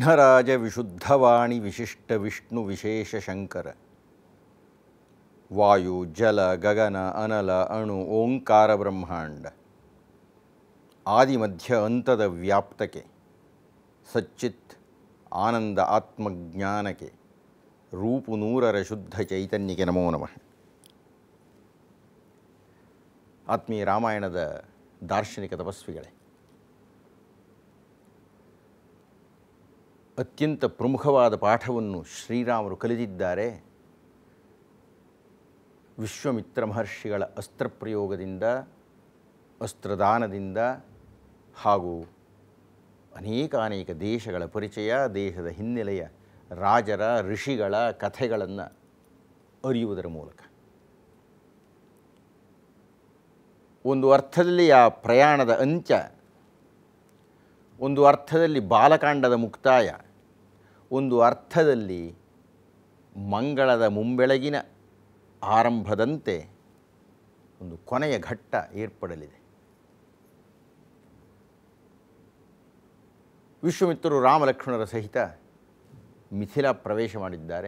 ವಿಘ್ನರಾಜ ವಿಶುದ್ಧವಾಣಿ ವಿಶಿಷ್ಟ ವಿಷ್ಣು ವಿಶೇಷ ಶಂಕರ ವಾಯು ಜಲ ಗಗನ ಅನಲ ಅಣು ಓಂಕಾರ ಬ್ರಹ್ಮಾಂಡ ಆದಿ ಮಧ್ಯ ಅಂತದ ವ್ಯಾಪ್ತಕ್ಕೆ ಸಚ್ಚಿತ್ ಆನಂದ ಆತ್ಮಜ್ಞಾನಕ್ಕೆ ರೂಪು ನೂರರ ಶುದ್ಧ ಚೈತನ್ಯಕ್ಕೆ ನಮೋ ನಮಃ ಆತ್ಮೀಯ ರಾಮಾಯಣದ ದಾರ್ಶನಿಕ ತಪಸ್ವಿಗಳೇ ಅತ್ಯಂತ ಪ್ರಮುಖವಾದ ಪಾಠವನ್ನು ಶ್ರೀರಾಮರು ಕಲಿದಿದ್ದಾರೆ ವಿಶ್ವಮಿತ್ರ ಮಹರ್ಷಿಗಳ ಅಸ್ತ್ರಪ್ರಯೋಗದಿಂದ ಅಸ್ತ್ರದಾನದಿಂದ ಹಾಗೂ ಅನೇಕಾನೇಕ ದೇಶಗಳ ಪರಿಚಯ ದೇಶದ ಹಿನ್ನೆಲೆಯ ರಾಜರ ಋಷಿಗಳ ಕಥೆಗಳನ್ನು ಅರಿಯುವುದರ ಮೂಲಕ ಒಂದು ಅರ್ಥದಲ್ಲಿ ಆ ಪ್ರಯಾಣದ ಅಂತ್ಯ ಒಂದು ಅರ್ಥದಲ್ಲಿ ಬಾಲಕಾಂಡದ ಮುಕ್ತಾಯ ಒಂದು ಅರ್ಥದಲ್ಲಿ ಮಂಗಳದ ಮುಂಬೆಳಗಿನ ಆರಂಭದಂತೆ ಒಂದು ಕೊನೆಯ ಘಟ್ಟ ಏರ್ಪಡಲಿದೆ ವಿಶ್ವಮಿತ್ರರು ರಾಮಲಕ್ಷ್ಮಣರ ಸಹಿತ ಮಿಥಿಲಾ ಪ್ರವೇಶ ಮಾಡಿದ್ದಾರೆ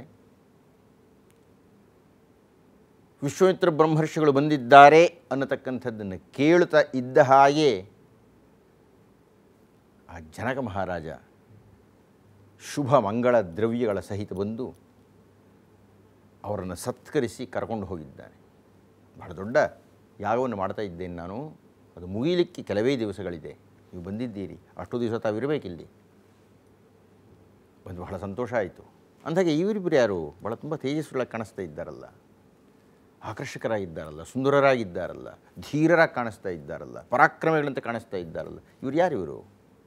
ವಿಶ್ವಮಿತ್ರ ಬ್ರಹ್ಮರ್ಷಿಗಳು ಬಂದಿದ್ದಾರೆ ಅನ್ನತಕ್ಕಂಥದ್ದನ್ನು ಕೇಳುತ್ತಾ ಇದ್ದ ಹಾಗೆ ಆ ಜನಕ ಮಹಾರಾಜ ಶುಭ ಮಂಗಳ ದ್ರವ್ಯಗಳ ಸಹಿತ ಬಂದು ಅವರನ್ನು ಸತ್ಕರಿಸಿ ಕರ್ಕೊಂಡು ಹೋಗಿದ್ದಾನೆ ಬಹಳ ದೊಡ್ಡ ಯಾಗವನ್ನು ಮಾಡ್ತಾ ಇದ್ದೇನೆ ನಾನು ಅದು ಮುಗಿಲಿಕ್ಕೆ ಕೆಲವೇ ದಿವಸಗಳಿದೆ ನೀವು ಬಂದಿದ್ದೀರಿ ಅಷ್ಟು ದಿವಸ ತಾವಿರಬೇಕಿಲ್ಲಿ ಒಂದು ಬಹಳ ಸಂತೋಷ ಆಯಿತು ಅಂದಾಗೆ ಇವರಿಬ್ಬರು ಯಾರು ಭಾಳ ತುಂಬ ತೇಜಸ್ವಿಗಳಾಗಿ ಕಾಣಿಸ್ತಾ ಇದ್ದಾರಲ್ಲ ಆಕರ್ಷಕರಾಗಿದ್ದಾರಲ್ಲ ಸುಂದರರಾಗಿದ್ದಾರಲ್ಲ ಧೀರರಾಗಿ ಕಾಣಿಸ್ತಾ ಇದ್ದಾರಲ್ಲ ಪರಾಕ್ರಮಗಳಂತೆ ಕಾಣಿಸ್ತಾ ಇದ್ದಾರಲ್ಲ ಇವ್ರು ಯಾರು ಇವರು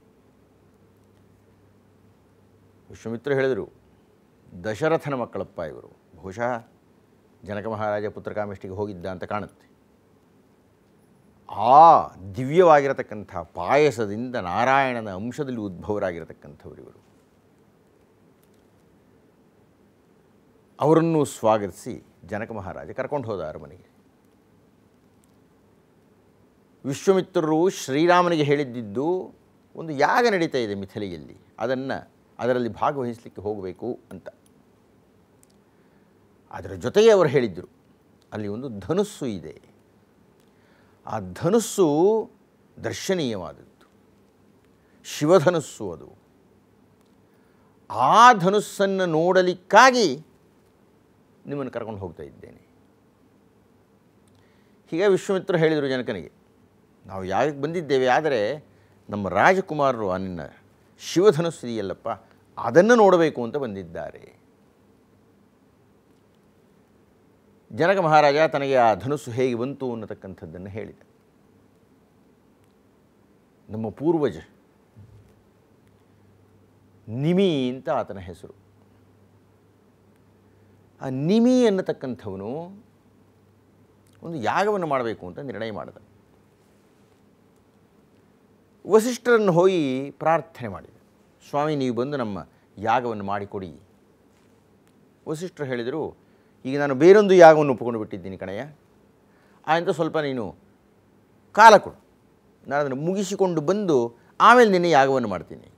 ವಿಶ್ವಮಿತ್ರ ಹೇಳಿದರು ದಶರಥನ ಮಕ್ಕಳಪ್ಪ ಇವರು ಬಹುಶಃ ಜನಕ ಮಹಾರಾಜ ಪುತ್ರಕಾಮೇಷ್ಟಿಗೆ ಹೋಗಿದ್ದ ಅಂತ ಕಾಣುತ್ತೆ ಆ ದಿವ್ಯವಾಗಿರತಕ್ಕಂಥ ಪಾಯಸದಿಂದ ನಾರಾಯಣನ ಅಂಶದಲ್ಲಿ ಉದ್ಭವರಾಗಿರತಕ್ಕಂಥವ್ರು ಇವರು ಅವರನ್ನು ಸ್ವಾಗತಿಸಿ ಜನಕ ಮಹಾರಾಜ ಕರ್ಕೊಂಡು ಹೋದ ಅರಮನೆಗೆ ವಿಶ್ವಮಿತ್ರರು ಶ್ರೀರಾಮನಿಗೆ ಹೇಳಿದ್ದಿದ್ದು ಒಂದು ಯಾಗ ನಡೀತಾ ಇದೆ ಮಿಥಿಲೆಯಲ್ಲಿ ಅದನ್ನು ಅದರಲ್ಲಿ ಭಾಗವಹಿಸಲಿಕ್ಕೆ ಹೋಗಬೇಕು ಅಂತ ಅದರ ಜೊತೆಗೆ ಅವರು ಹೇಳಿದ್ದರು ಅಲ್ಲಿ ಒಂದು ಧನುಸ್ಸು ಇದೆ ಆ ಧನುಸ್ಸು ದರ್ಶನೀಯವಾದದ್ದು ಶಿವಧನುಸ್ಸು ಅದು ಆ ಧನುಸ್ಸನ್ನು ನೋಡಲಿಕ್ಕಾಗಿ ನಿಮ್ಮನ್ನು ಕರ್ಕೊಂಡು ಹೋಗ್ತಾ ಇದ್ದೇನೆ ಹೀಗೆ ವಿಶ್ವಮಿತ್ರ ಹೇಳಿದರು ಜನಕನಿಗೆ ನಾವು ಯಾಕೆ ಬಂದಿದ್ದೇವೆ ಆದರೆ ನಮ್ಮ ರಾಜಕುಮಾರರು ಆ ನಿನ್ನ ಶಿವಧನುಸ್ಸು ಇದೆಯಲ್ಲಪ್ಪ ಅದನ್ನು ನೋಡಬೇಕು ಅಂತ ಬಂದಿದ್ದಾರೆ ಜನಕ ಮಹಾರಾಜ ತನಗೆ ಆ ಧನುಸ್ಸು ಹೇಗೆ ಬಂತು ಅನ್ನತಕ್ಕಂಥದ್ದನ್ನು ಹೇಳಿದ ನಮ್ಮ ಪೂರ್ವಜ ನಿಮಿ ಅಂತ ಆತನ ಹೆಸರು ಆ ನಿಮಿ ಅನ್ನತಕ್ಕಂಥವನು ಒಂದು ಯಾಗವನ್ನು ಮಾಡಬೇಕು ಅಂತ ನಿರ್ಣಯ ಮಾಡಿದ ವಸಿಷ್ಠರನ್ನು ಹೋಗಿ ಪ್ರಾರ್ಥನೆ ಮಾಡಿದ ಸ್ವಾಮಿ ನೀವು ಬಂದು ನಮ್ಮ ಯಾಗವನ್ನು ಮಾಡಿಕೊಡಿ ವಸಿಷ್ಠರು ಹೇಳಿದರು ಈಗ ನಾನು ಬೇರೊಂದು ಯಾಗವನ್ನು ಒಪ್ಪಿಕೊಂಡು ಬಿಟ್ಟಿದ್ದೀನಿ ಕಣಯ್ಯ ಆಯಿಂದ ಸ್ವಲ್ಪ ನೀನು ಕಾಲ ಕೊಡು ನಾನು ಅದನ್ನು ಮುಗಿಸಿಕೊಂಡು ಬಂದು ಆಮೇಲೆ ನಿನ್ನೆ ಯಾಗವನ್ನು ಮಾಡ್ತೀನಿ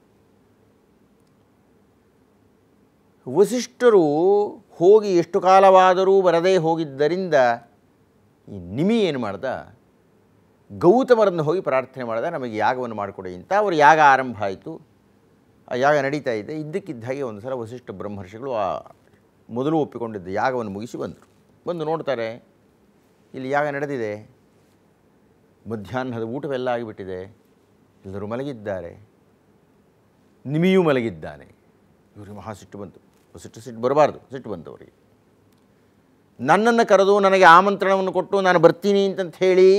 ವಸಿಷ್ಠರು ಹೋಗಿ ಎಷ್ಟು ಕಾಲವಾದರೂ ಬರದೇ ಹೋಗಿದ್ದರಿಂದ ಈ ನಿಮಿ ಏನು ಮಾಡ್ದ ಗೌತಮರನ್ನು ಹೋಗಿ ಪ್ರಾರ್ಥನೆ ಮಾಡಿದ ನಮಗೆ ಯಾಗವನ್ನು ಮಾಡಿಕೊಡಿ ಅಂತ ಅವರು ಯಾಗ ಆರಂಭ ಆಯಿತು ಆ ಯಾಗ ನಡೀತಾ ಇದೆ ಇದ್ದಕ್ಕಿದ್ದ ಹಾಗೆ ಒಂದು ಸಲ ವಸಿಷ್ಠ ಬ್ರಹ್ಮರ್ಷಿಗಳು ಆ ಮೊದಲು ಒಪ್ಪಿಕೊಂಡಿದ್ದ ಯಾಗವನ್ನು ಮುಗಿಸಿ ಬಂದರು ಬಂದು ನೋಡ್ತಾರೆ ಇಲ್ಲಿ ಯಾಗ ನಡೆದಿದೆ ಮಧ್ಯಾಹ್ನದ ಊಟವೆಲ್ಲ ಆಗಿಬಿಟ್ಟಿದೆ ಎಲ್ಲರೂ ಮಲಗಿದ್ದಾರೆ ನಿಮಿಯೂ ಮಲಗಿದ್ದಾನೆ ಇವರಿಗೆ ಮಹಾ ಸಿಟ್ಟು ಬಂತು ಸಿಟ್ಟು ಸಿಟ್ಟು ಬರಬಾರ್ದು ಸಿಟ್ಟು ಬಂತು ಅವರಿಗೆ ನನ್ನನ್ನು ಕರೆದು ನನಗೆ ಆಮಂತ್ರಣವನ್ನು ಕೊಟ್ಟು ನಾನು ಬರ್ತೀನಿ ಅಂತಂತ ಹೇಳಿ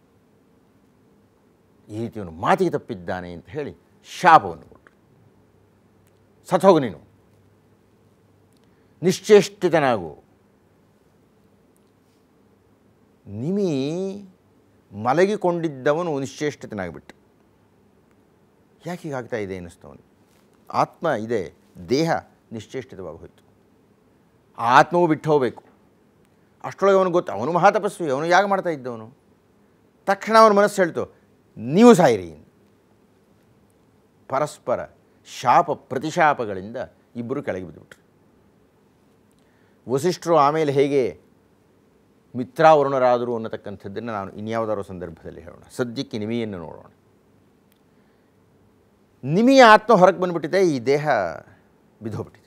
ಈ ರೀತಿ ಅವನು ಮಾತಿಗೆ ತಪ್ಪಿದ್ದಾನೆ ಅಂತ ಹೇಳಿ ಶಾಪವನ್ನು ಕೊಟ್ಟರು ಸತ್ತೋಗು ನೀನು ನಿಶ್ಚೇಷ್ಟಿತನಾಗು ನಿಮಿ ಮಲಗಿಕೊಂಡಿದ್ದವನು ನಿಶ್ಚೇಷ್ಟಿತನಾಗಿಬಿಟ್ಟು ಯಾಕೆ ಹೀಗಾಗ್ತಾ ಇದೆ ಅನ್ನಿಸ್ತವನು ಆತ್ಮ ಇದೆ ದೇಹ ನಿಶ್ಚೇಷ್ಟಿತವಾಗಿ ಹೋಯಿತು ಆ ಆತ್ಮವು ಬಿಟ್ಟು ಹೋಗಬೇಕು ಅಷ್ಟರೊಳಗೆ ಅವನು ಗೊತ್ತು ಅವನು ಮಹಾತಪಸ್ವಿ ಅವನು ಯಾಗ ಮಾಡ್ತಾ ಇದ್ದವನು ತಕ್ಷಣ ಅವನ ಮನಸ್ಸು ಹೇಳ್ತು ನೀವು ಸಾಯಿರಿ ಪರಸ್ಪರ ಶಾಪ ಪ್ರತಿಶಾಪಗಳಿಂದ ಇಬ್ಬರು ಕೆಳಗೆ ಬಿದ್ದುಬಿಟ್ರು ವಸಿಷ್ಠರು ಆಮೇಲೆ ಹೇಗೆ ಮಿತ್ರಾವರುಣರಾದರು ಅನ್ನತಕ್ಕಂಥದ್ದನ್ನು ನಾನು ಇನ್ಯಾವುದಾರೋ ಸಂದರ್ಭದಲ್ಲಿ ಹೇಳೋಣ ಸದ್ಯಕ್ಕೆ ನಿಮಿಯನ್ನು ನೋಡೋಣ ನಿಮಿಯ ಆತ್ಮ ಹೊರಗೆ ಬಂದುಬಿಟ್ಟಿದೆ ಈ ದೇಹ ಬಿದ್ದೋಗ್ಬಿಟ್ಟಿದೆ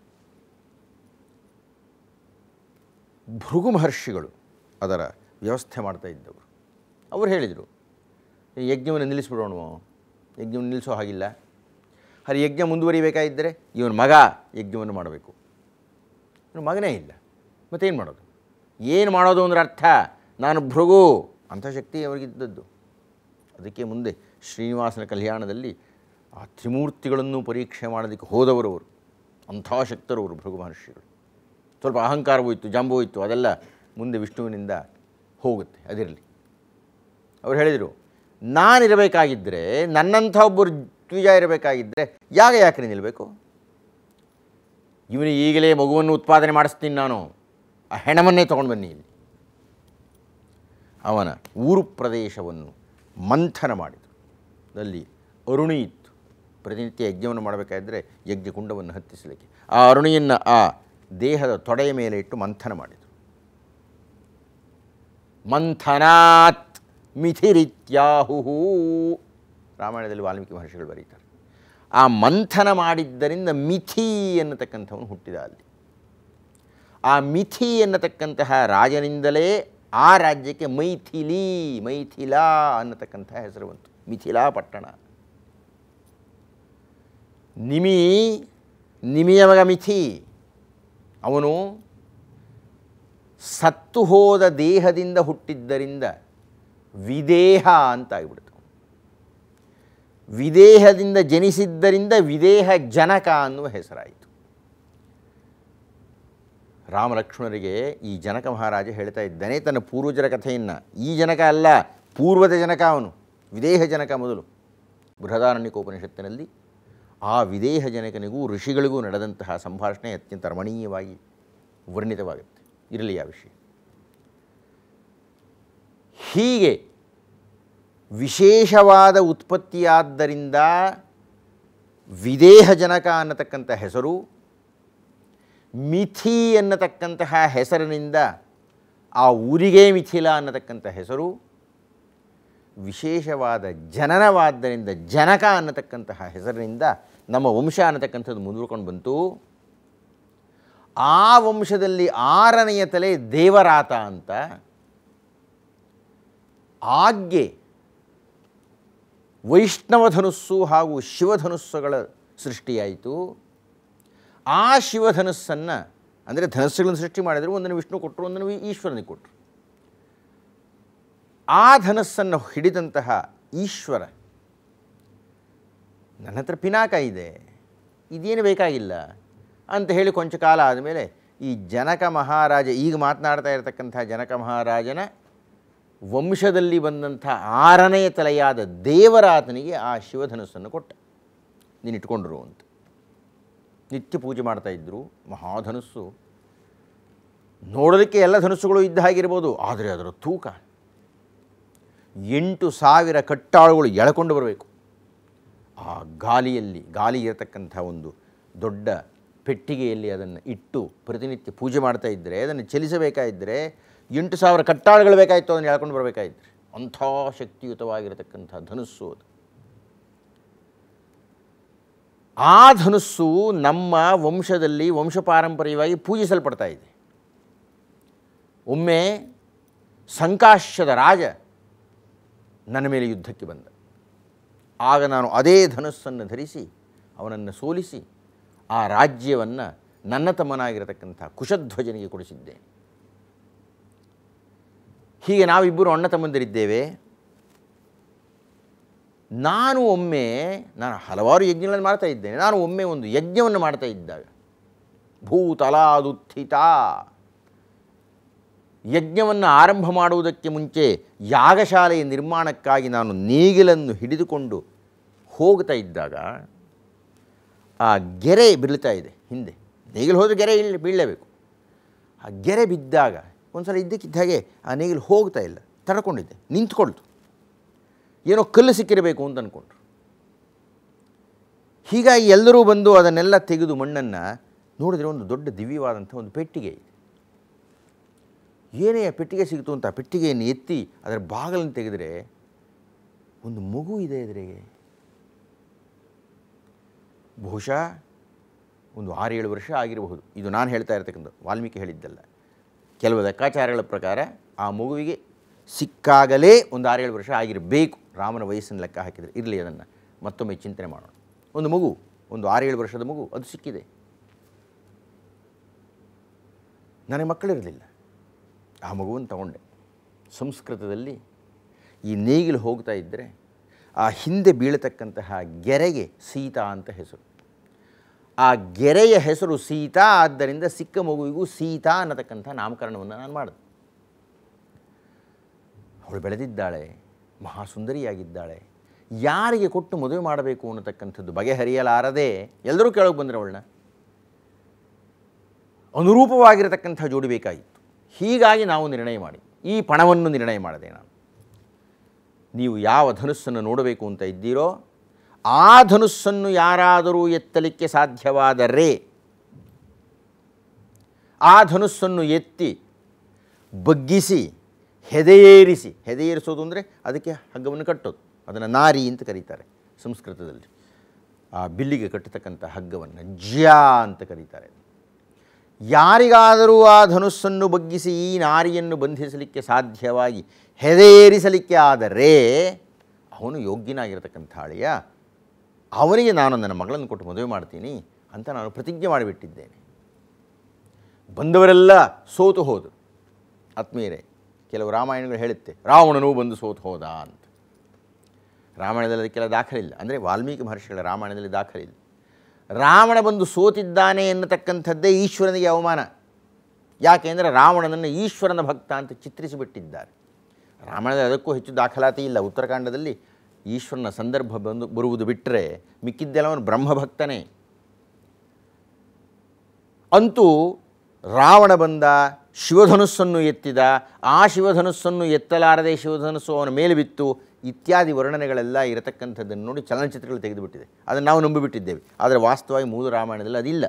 ಭೃಗು ಮಹರ್ಷಿಗಳು ಅದರ ವ್ಯವಸ್ಥೆ ಮಾಡ್ತಾ ಇದ್ದವರು ಅವರು ಹೇಳಿದರು ಈ ಯಜ್ಞವನ್ನು ನಿಲ್ಲಿಸ್ಬಿಡೋಣ ಯಜ್ಞವನ್ನು ನಿಲ್ಲಿಸೋ ಹಾಗಿಲ್ಲ ಹರಿ ಯಜ್ಞ ಮುಂದುವರಿಬೇಕಾಗಿದ್ದರೆ ಇವನ ಮಗ ಯಜ್ಞವನ್ನು ಮಾಡಬೇಕು ಇವನ ಮಗನೇ ಇಲ್ಲ ಮತ್ತೇನು ಮಾಡೋದು ಏನು ಮಾಡೋದು ಅಂದ್ರೆ ಅರ್ಥ ನಾನು ಭೃಗು ಅಂಥ ಶಕ್ತಿ ಅವರಿಗಿದ್ದದ್ದು ಅದಕ್ಕೆ ಮುಂದೆ ಶ್ರೀನಿವಾಸನ ಕಲ್ಯಾಣದಲ್ಲಿ ಆ ತ್ರಿಮೂರ್ತಿಗಳನ್ನು ಪರೀಕ್ಷೆ ಮಾಡೋದಕ್ಕೆ ಹೋದವರು ಅವರು ಅಂಥ ಶಕ್ತರು ಅವರು ಭೃಗು ಮಹರ್ಷಿಗಳು ಸ್ವಲ್ಪ ಅಹಂಕಾರ ಹೋಯಿತು ಜಂಬು ಹೋಯಿತು ಅದೆಲ್ಲ ಮುಂದೆ ವಿಷ್ಣುವಿನಿಂದ ಹೋಗುತ್ತೆ ಅದಿರಲಿ ಅವ್ರು ಹೇಳಿದರು ನಾನಿರಬೇಕಾಗಿದ್ದರೆ ನನ್ನಂಥ ಒಬ್ಬರು ದ್ವಿಜ ಇರಬೇಕಾಗಿದ್ದರೆ ಯಾಗ ಯಾಕೆ ನಿಲ್ಲಬೇಕು ಇವನು ಈಗಲೇ ಮಗುವನ್ನು ಉತ್ಪಾದನೆ ಮಾಡಿಸ್ತೀನಿ ನಾನು ಆ ಹೆಣವನ್ನೇ ತೊಗೊಂಡು ಬನ್ನಿ ಇಲ್ಲಿ ಅವನ ಊರು ಪ್ರದೇಶವನ್ನು ಮಂಥನ ಮಾಡಿದರು ಅಲ್ಲಿ ಅರುಣಿ ಇತ್ತು ಪ್ರತಿನಿತ್ಯ ಯಜ್ಞವನ್ನು ಮಾಡಬೇಕಾದ್ರೆ ಯಜ್ಞಕುಂಡವನ್ನು ಹತ್ತಿಸಲಿಕ್ಕೆ ಆ ಅರುಣಿಯನ್ನು ಆ ದೇಹದ ತೊಡೆಯ ಮೇಲೆ ಇಟ್ಟು ಮಂಥನ ಮಾಡಿದರು ಮಂಥನಾತ್ ಮಿಥಿರಿತ್ಯಾಹು ರಾಮಾಯಣದಲ್ಲಿ ವಾಲ್ಮೀಕಿ ಮಹರ್ಷಿಗಳು ಬರೀತಾರೆ ಆ ಮಂಥನ ಮಾಡಿದ್ದರಿಂದ ಮಿಥಿ ಎನ್ನತಕ್ಕಂಥವನು ಹುಟ್ಟಿದ ಅಲ್ಲಿ ಆ ಮಿಥಿ ಎನ್ನತಕ್ಕಂತಹ ರಾಜನಿಂದಲೇ ಆ ರಾಜ್ಯಕ್ಕೆ ಮೈಥಿಲಿ ಮೈಥಿಲಾ ಅನ್ನತಕ್ಕಂಥ ಹೆಸರು ಬಂತು ಮಿಥಿಲಾ ಪಟ್ಟಣ ನಿಮಿ ನಿಮಿಯ ಮಗ ಮಿಥಿ ಅವನು ಸತ್ತು ಹೋದ ದೇಹದಿಂದ ಹುಟ್ಟಿದ್ದರಿಂದ ವಿದೇಹ ಅಂತ ಆಗಿಬಿಡ್ತು ವಿದೇಹದಿಂದ ಜನಿಸಿದ್ದರಿಂದ ವಿದೇಹ ಜನಕ ಅನ್ನುವ ಹೆಸರಾಯಿತು ರಾಮ ಲಕ್ಷ್ಮಣರಿಗೆ ಈ ಜನಕ ಮಹಾರಾಜ ಹೇಳ್ತಾ ಇದ್ದಾನೆ ತನ್ನ ಪೂರ್ವಜರ ಕಥೆಯನ್ನು ಈ ಜನಕ ಅಲ್ಲ ಪೂರ್ವದ ಜನಕ ಅವನು ವಿದೇಹ ಜನಕ ಮೊದಲು ಬೃಹದಾರಣ್ಯಕೋಪನಿಷತ್ತಿನಲ್ಲಿ ಆ ವಿದೇಹ ಜನಕನಿಗೂ ಋಷಿಗಳಿಗೂ ನಡೆದಂತಹ ಸಂಭಾಷಣೆ ಅತ್ಯಂತ ರಮಣೀಯವಾಗಿ ವರ್ಣಿತವಾಗುತ್ತೆ ಇರಲಿ ಆ ವಿಷಯ ಹೀಗೆ ವಿಶೇಷವಾದ ಉತ್ಪತ್ತಿಯಾದ್ದರಿಂದ ವಿದೇಹ ಜನಕ ಅನ್ನತಕ್ಕಂಥ ಹೆಸರು ಮಿಥಿ ಅನ್ನತಕ್ಕಂತಹ ಹೆಸರಿನಿಂದ ಆ ಊರಿಗೆ ಮಿಥಿಲ ಅನ್ನತಕ್ಕಂಥ ಹೆಸರು ವಿಶೇಷವಾದ ಜನನವಾದ್ದರಿಂದ ಜನಕ ಅನ್ನತಕ್ಕಂತಹ ಹೆಸರಿನಿಂದ ನಮ್ಮ ವಂಶ ಅನ್ನತಕ್ಕಂಥದ್ದು ಮುಂದುವರ್ಕೊಂಡು ಬಂತು ಆ ವಂಶದಲ್ಲಿ ಆರನೆಯ ತಲೆ ದೇವರಾತ ಅಂತ ಆಗ್ಗೆ ವೈಷ್ಣವ ಧನುಸ್ಸು ಹಾಗೂ ಶಿವಧನುಸ್ಸುಗಳ ಸೃಷ್ಟಿಯಾಯಿತು ಆ ಶಿವಧನುಸ್ಸನ್ನು ಅಂದರೆ ಧನಸ್ಸುಗಳನ್ನು ಸೃಷ್ಟಿ ಮಾಡಿದರು ಒಂದನ್ನು ವಿಷ್ಣು ಕೊಟ್ಟರು ಒಂದನ್ನು ವಿ- ಈಶ್ವರನಿಗೆ ಕೊಟ್ಟರು ಆ ಧನಸ್ಸನ್ನು ಹಿಡಿದಂತಹ ಈಶ್ವರ ನನ್ನ ಹತ್ರ ಪಿನಾಕ ಇದೆ ಇದೇನು ಬೇಕಾಗಿಲ್ಲ ಅಂತ ಹೇಳಿ ಕೊಂಚ ಕಾಲ ಆದಮೇಲೆ ಈ ಜನಕ ಮಹಾರಾಜ ಈಗ ಮಾತನಾಡ್ತಾ ಇರತಕ್ಕಂಥ ಜನಕ ಮಹಾರಾಜನ ವಂಶದಲ್ಲಿ ಬಂದಂಥ ಆರನೆಯ ತಲೆಯಾದ ದೇವರಾತನಿಗೆ ಆ ಶಿವಧನುಸ್ಸನ್ನು ಕೊಟ್ಟ ನೀನು ಇಟ್ಕೊಂಡ್ರು ಅಂತ ನಿತ್ಯ ಪೂಜೆ ಮಾಡ್ತಾ ಇದ್ದರು ಮಹಾಧನುಸ್ಸು ನೋಡೋದಕ್ಕೆ ಎಲ್ಲ ಧನುಸ್ಸುಗಳು ಇದ್ದ ಹಾಗಿರ್ಬೋದು ಆದರೆ ಅದರ ತೂಕ ಎಂಟು ಸಾವಿರ ಕಟ್ಟಾಳುಗಳು ಎಳ್ಕೊಂಡು ಬರಬೇಕು ಆ ಗಾಲಿಯಲ್ಲಿ ಗಾಲಿ ಇರತಕ್ಕಂಥ ಒಂದು ದೊಡ್ಡ ಪೆಟ್ಟಿಗೆಯಲ್ಲಿ ಅದನ್ನು ಇಟ್ಟು ಪ್ರತಿನಿತ್ಯ ಪೂಜೆ ಮಾಡ್ತಾ ಇದ್ದರೆ ಅದನ್ನು ಚಲಿಸಬೇಕಾಗಿದ್ದರೆ ಎಂಟು ಸಾವಿರ ಕಟ್ಟಾಳುಗಳು ಬೇಕಾಯಿತು ಅದನ್ನು ಎಳ್ಕೊಂಡು ಬರಬೇಕಾಗಿದ್ದರೆ ಅಂಥ ಶಕ್ತಿಯುತವಾಗಿರತಕ್ಕಂಥ ಧನುಸ್ಸು ಅದು ಆ ಧನುಸ್ಸು ನಮ್ಮ ವಂಶದಲ್ಲಿ ವಂಶಪಾರಂಪರ್ಯವಾಗಿ ಪೂಜಿಸಲ್ಪಡ್ತಾ ಇದೆ ಒಮ್ಮೆ ಸಂಕಾಶ್ಯದ ರಾಜ ನನ್ನ ಮೇಲೆ ಯುದ್ಧಕ್ಕೆ ಬಂದ ಆಗ ನಾನು ಅದೇ ಧನುಸ್ಸನ್ನು ಧರಿಸಿ ಅವನನ್ನು ಸೋಲಿಸಿ ಆ ರಾಜ್ಯವನ್ನು ನನ್ನ ತಮ್ಮನಾಗಿರತಕ್ಕಂಥ ಕುಶಧ್ವಜನಿಗೆ ಕೊಡಿಸಿದ್ದೇನೆ ಹೀಗೆ ನಾವಿಬ್ಬರು ಅಣ್ಣ ತಮ್ಮಂದಿರಿದ್ದೇವೆ ನಾನು ಒಮ್ಮೆ ನಾನು ಹಲವಾರು ಯಜ್ಞಗಳನ್ನು ಮಾಡ್ತಾ ಇದ್ದೇನೆ ನಾನು ಒಮ್ಮೆ ಒಂದು ಯಜ್ಞವನ್ನು ಮಾಡ್ತಾ ಇದ್ದಾಗ ಭೂತಲಾದುತ್ಥಿತ ಯಜ್ಞವನ್ನು ಆರಂಭ ಮಾಡುವುದಕ್ಕೆ ಮುಂಚೆ ಯಾಗಶಾಲೆಯ ನಿರ್ಮಾಣಕ್ಕಾಗಿ ನಾನು ನೇಗಿಲನ್ನು ಹಿಡಿದುಕೊಂಡು ಹೋಗ್ತಾ ಇದ್ದಾಗ ಆ ಗೆರೆ ಬೀಳ್ತಾ ಇದೆ ಹಿಂದೆ ನೇಗಿಲು ಹೋದರೆ ಗೆರೆ ಇಳ್ಳಿ ಬೀಳಲೇಬೇಕು ಆ ಗೆರೆ ಬಿದ್ದಾಗ ಒಂದು ಸಲ ಇದ್ದಕ್ಕಿದ್ದ ಹಾಗೆ ಆ ನೇಗಿಲು ಹೋಗ್ತಾ ಇಲ್ಲ ತಡ್ಕೊಂಡಿದ್ದೆ ನಿಂತ್ಕೊಳ್ತು ಏನೋ ಕಲ್ಲು ಸಿಕ್ಕಿರಬೇಕು ಅಂತ ಅಂದ್ಕೊಂಡ್ರು ಹೀಗಾಗಿ ಎಲ್ಲರೂ ಬಂದು ಅದನ್ನೆಲ್ಲ ತೆಗೆದು ಮಣ್ಣನ್ನು ನೋಡಿದರೆ ಒಂದು ದೊಡ್ಡ ದಿವ್ಯವಾದಂಥ ಒಂದು ಪೆಟ್ಟಿಗೆ ಇದೆ ಏನೇ ಆ ಪೆಟ್ಟಿಗೆ ಸಿಗ್ತು ಅಂತ ಆ ಪೆಟ್ಟಿಗೆಯನ್ನು ಎತ್ತಿ ಅದರ ಬಾಗಿಲನ್ನು ತೆಗೆದರೆ ಒಂದು ಮಗು ಇದೆ ಎದುರಿಗೆ ಬಹುಶಃ ಒಂದು ಆರೇಳು ವರ್ಷ ಆಗಿರಬಹುದು ಇದು ನಾನು ಹೇಳ್ತಾ ಇರ್ತಕ್ಕಂಥ ವಾಲ್ಮೀಕಿ ಹೇಳಿದ್ದಲ್ಲ ಕೆಲವು ಲೆಕ್ಕಾಚಾರಗಳ ಪ್ರಕಾರ ಆ ಮಗುವಿಗೆ ಸಿಕ್ಕಾಗಲೇ ಒಂದು ಆರೇಳು ವರ್ಷ ಆಗಿರಬೇಕು ರಾಮನ ವಯಸ್ಸನ್ನು ಲೆಕ್ಕ ಹಾಕಿದರೆ ಇರಲಿ ಅದನ್ನು ಮತ್ತೊಮ್ಮೆ ಚಿಂತನೆ ಮಾಡೋಣ ಒಂದು ಮಗು ಒಂದು ಆರೇಳು ವರ್ಷದ ಮಗು ಅದು ಸಿಕ್ಕಿದೆ ನನಗೆ ಮಕ್ಕಳಿರಲಿಲ್ಲ ಆ ಮಗುವನ್ನು ತಗೊಂಡೆ ಸಂಸ್ಕೃತದಲ್ಲಿ ಈ ನೇಗಿಲು ಹೋಗ್ತಾ ಇದ್ದರೆ ಆ ಹಿಂದೆ ಬೀಳತಕ್ಕಂತಹ ಗೆರೆಗೆ ಸೀತಾ ಅಂತ ಹೆಸರು ಆ ಗೆರೆಯ ಹೆಸರು ಸೀತಾ ಆದ್ದರಿಂದ ಸಿಕ್ಕ ಮಗುವಿಗೂ ಸೀತಾ ಅನ್ನತಕ್ಕಂಥ ನಾಮಕರಣವನ್ನು ನಾನು ಮಾಡಿದೆ ಅವಳು ಬೆಳೆದಿದ್ದಾಳೆ ಮಹಾಸುಂದರಿಯಾಗಿದ್ದಾಳೆ ಯಾರಿಗೆ ಕೊಟ್ಟು ಮದುವೆ ಮಾಡಬೇಕು ಅನ್ನತಕ್ಕಂಥದ್ದು ಬಗೆಹರಿಯಲಾರದೆ ಎಲ್ಲರೂ ಕೇಳೋಕೆ ಬಂದರೆ ಅವಳನ್ನ ಅನುರೂಪವಾಗಿರತಕ್ಕಂಥ ಜೋಡಿ ಬೇಕಾಗಿತ್ತು ಹೀಗಾಗಿ ನಾವು ನಿರ್ಣಯ ಮಾಡಿ ಈ ಪಣವನ್ನು ನಿರ್ಣಯ ಮಾಡಿದೆ ನಾನು ನೀವು ಯಾವ ಧನುಸ್ಸನ್ನು ನೋಡಬೇಕು ಅಂತ ಇದ್ದೀರೋ ಆ ಧನುಸ್ಸನ್ನು ಯಾರಾದರೂ ಎತ್ತಲಿಕ್ಕೆ ಸಾಧ್ಯವಾದರೆ ಆ ಧನುಸ್ಸನ್ನು ಎತ್ತಿ ಬಗ್ಗಿಸಿ ಹೆದೆಯೇರಿಸಿ ಹೆದೆಯೇರಿಸೋದು ಅಂದರೆ ಅದಕ್ಕೆ ಹಗ್ಗವನ್ನು ಕಟ್ಟೋದು ಅದನ್ನು ನಾರಿ ಅಂತ ಕರೀತಾರೆ ಸಂಸ್ಕೃತದಲ್ಲಿ ಆ ಬಿಲ್ಲಿಗೆ ಕಟ್ಟತಕ್ಕಂಥ ಹಗ್ಗವನ್ನು ಜ್ಯಾ ಅಂತ ಕರೀತಾರೆ ಯಾರಿಗಾದರೂ ಆ ಧನುಸ್ಸನ್ನು ಬಗ್ಗಿಸಿ ಈ ನಾರಿಯನ್ನು ಬಂಧಿಸಲಿಕ್ಕೆ ಸಾಧ್ಯವಾಗಿ ಹೆದೆಯೇರಿಸಲಿಕ್ಕೆ ಆದರೆ ಅವನು ಯೋಗ್ಯನಾಗಿರತಕ್ಕಂಥ ಅಳಿಯ ಅವನಿಗೆ ನಾನು ನನ್ನ ಮಗಳನ್ನು ಕೊಟ್ಟು ಮದುವೆ ಮಾಡ್ತೀನಿ ಅಂತ ನಾನು ಪ್ರತಿಜ್ಞೆ ಮಾಡಿಬಿಟ್ಟಿದ್ದೇನೆ ಬಂದವರೆಲ್ಲ ಸೋತು ಹೋದರು ಆತ್ಮೀಯರೇ ಕೆಲವು ರಾಮಾಯಣಗಳು ಹೇಳುತ್ತೆ ರಾವಣನೂ ಬಂದು ಸೋತು ಹೋದ ಅಂತ ರಾಮಾಯಣದಲ್ಲಿ ಅದಕ್ಕೆಲ್ಲ ದಾಖಲಿಲ್ಲ ಅಂದರೆ ವಾಲ್ಮೀಕಿ ಮಹರ್ಷಿಗಳ ರಾಮಾಯಣದಲ್ಲಿ ದಾಖಲಿಲ್ಲ ರಾವಣ ಬಂದು ಸೋತಿದ್ದಾನೆ ಎನ್ನತಕ್ಕಂಥದ್ದೇ ಈಶ್ವರನಿಗೆ ಅವಮಾನ ಯಾಕೆಂದರೆ ರಾವಣನನ್ನು ಈಶ್ವರನ ಭಕ್ತ ಅಂತ ಚಿತ್ರಿಸಿಬಿಟ್ಟಿದ್ದಾರೆ ರಾಮಾಯಣದಲ್ಲಿ ಅದಕ್ಕೂ ಹೆಚ್ಚು ದಾಖಲಾತಿ ಇಲ್ಲ ಉತ್ತರಾಖಂಡದಲ್ಲಿ ಈಶ್ವರನ ಸಂದರ್ಭ ಬಂದು ಬರುವುದು ಬಿಟ್ಟರೆ ಮಿಕ್ಕಿದ್ದೆಲ್ಲವನು ಬ್ರಹ್ಮಭಕ್ತನೇ ಅಂತೂ ರಾವಣ ಬಂದ ಶಿವಧನುಸ್ಸನ್ನು ಎತ್ತಿದ ಆ ಶಿವಧನುಸ್ಸನ್ನು ಎತ್ತಲಾರದೆ ಶಿವಧನುಸ್ಸು ಅವನ ಮೇಲೆ ಬಿತ್ತು ಇತ್ಯಾದಿ ವರ್ಣನೆಗಳೆಲ್ಲ ಇರತಕ್ಕಂಥದ್ದನ್ನು ನೋಡಿ ಚಲನಚಿತ್ರಗಳು ತೆಗೆದುಬಿಟ್ಟಿದೆ ಅದನ್ನು ನಾವು ನಂಬಿಬಿಟ್ಟಿದ್ದೇವೆ ಆದರೆ ವಾಸ್ತವವಾಗಿ ಮೂಲ ರಾಮಾಯಣದಲ್ಲಿ ಅದಿಲ್ಲ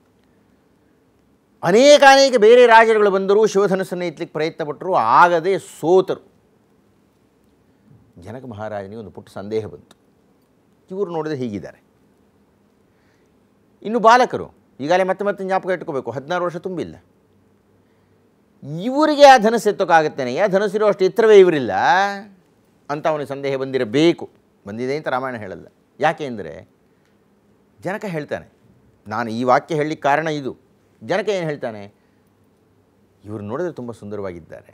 ಅನೇಕ ಅನೇಕ ಬೇರೆ ರಾಜರುಗಳು ಬಂದರೂ ಶಿವಧನುಸ್ಸನ್ನು ಎತ್ತಲಿಕ್ಕೆ ಪ್ರಯತ್ನ ಪಟ್ಟರು ಆಗದೆ ಸೋತರು ಜನಕ ಮಹಾರಾಜನಿಗೆ ಒಂದು ಪುಟ್ಟ ಸಂದೇಹ ಬಂತು ಇವರು ನೋಡಿದ್ರೆ ಹೀಗಿದ್ದಾರೆ ಇನ್ನು ಬಾಲಕರು ಈಗಾಗಲೇ ಮತ್ತೆ ಮತ್ತೆ ಜ್ಞಾಪಕ ಇಟ್ಕೋಬೇಕು ಹದಿನಾರು ವರ್ಷ ತುಂಬಿಲ್ಲ ಇವರಿಗೆ ಆ ಧನಸ್ಸು ಎತ್ತೋಕ್ಕಾಗುತ್ತೇನೆ ಆ ಧನಸ್ಸಿರೋ ಅಷ್ಟು ಎತ್ತರವೇ ಇವರಿಲ್ಲ ಅಂತ ಅವನಿಗೆ ಸಂದೇಹ ಬಂದಿರಬೇಕು ಬಂದಿದೆ ಅಂತ ರಾಮಾಯಣ ಹೇಳಲ್ಲ ಯಾಕೆ ಅಂದರೆ ಜನಕ ಹೇಳ್ತಾನೆ ನಾನು ಈ ವಾಕ್ಯ ಹೇಳಲಿಕ್ಕೆ ಕಾರಣ ಇದು ಜನಕ ಏನು ಹೇಳ್ತಾನೆ ಇವರು ನೋಡಿದ್ರೆ ತುಂಬ ಸುಂದರವಾಗಿದ್ದಾರೆ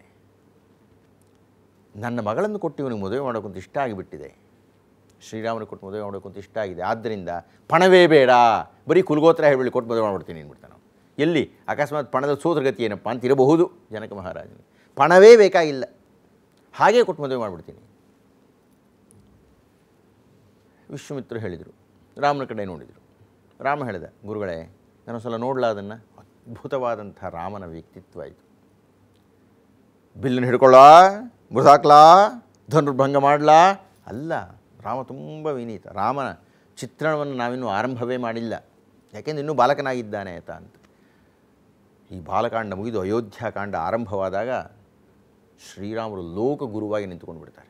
ನನ್ನ ಮಗಳನ್ನು ಕೊಟ್ಟು ಇವನಿಗೆ ಮದುವೆ ಮಾಡೋಕ್ಕಂತ ಇಷ್ಟ ಆಗಿಬಿಟ್ಟಿದೆ ಶ್ರೀರಾಮನಿಗೆ ಕೊಟ್ಟು ಮದುವೆ ಮಾಡೋಕ್ಕಂತ ಇಷ್ಟ ಆಗಿದೆ ಆದ್ದರಿಂದ ಪಣವೇ ಬೇಡ ಬರೀ ಕುಲಗೋತ್ರ ಹೇಳಿ ಕೊಟ್ಟು ಮದುವೆ ಮಾಡ್ಬಿಡ್ತೀನಿ ಅಂದ್ಬಿಡ್ತಾನೆ ಅವನು. ಎಲ್ಲಿ ಅಕಸ್ಮಾತ್ ಪಣದ ಸೋದರಗತಿ ಏನಪ್ಪ ಅಂತ ಇರಬಹುದು ಜನಕ ಮಹಾರಾಜನಿಗೆ ಪಣವೇ ಬೇಕಾಗಿಲ್ಲ ಹಾಗೇ ಕೊಟ್ಟು ಮದುವೆ ಮಾಡಿಬಿಡ್ತೀನಿ ವಿಶ್ವಮಿತ್ರರು ಹೇಳಿದರು ರಾಮನ ಕಡೆ ನೋಡಿದರು ರಾಮ ಹೇಳಿದ ಗುರುಗಳೇ ನಾನು ಸಲ ನೋಡಲ ಅದನ್ನು ಅದ್ಭುತವಾದಂಥ ರಾಮನ ವ್ಯಕ್ತಿತ್ವ ಇದು ಬಿಲ್ಲನ್ನು ಹಿಡ್ಕೊಳ್ಳ ಮುರಿದಾಕ್ಲಾ ಧನುರ್ಭಂಗ ಮಾಡಲಾ ಅಲ್ಲ ರಾಮ ತುಂಬ ವಿನೀತ ರಾಮನ ಚಿತ್ರಣವನ್ನು ನಾವಿನ್ನೂ ಆರಂಭವೇ ಮಾಡಿಲ್ಲ ಯಾಕೆಂದ್ರೆ ಇನ್ನೂ ಬಾಲಕನಾಗಿದ್ದಾನೆ ಆತ ಅಂತ ಈ ಬಾಲಕಾಂಡ ಮುಗಿದು ಅಯೋಧ್ಯಾಕಾಂಡ ಆರಂಭವಾದಾಗ ಶ್ರೀರಾಮರು ಲೋಕ ಗುರುವಾಗಿ ನಿಂತುಕೊಂಡು ಬಿಡ್ತಾರೆ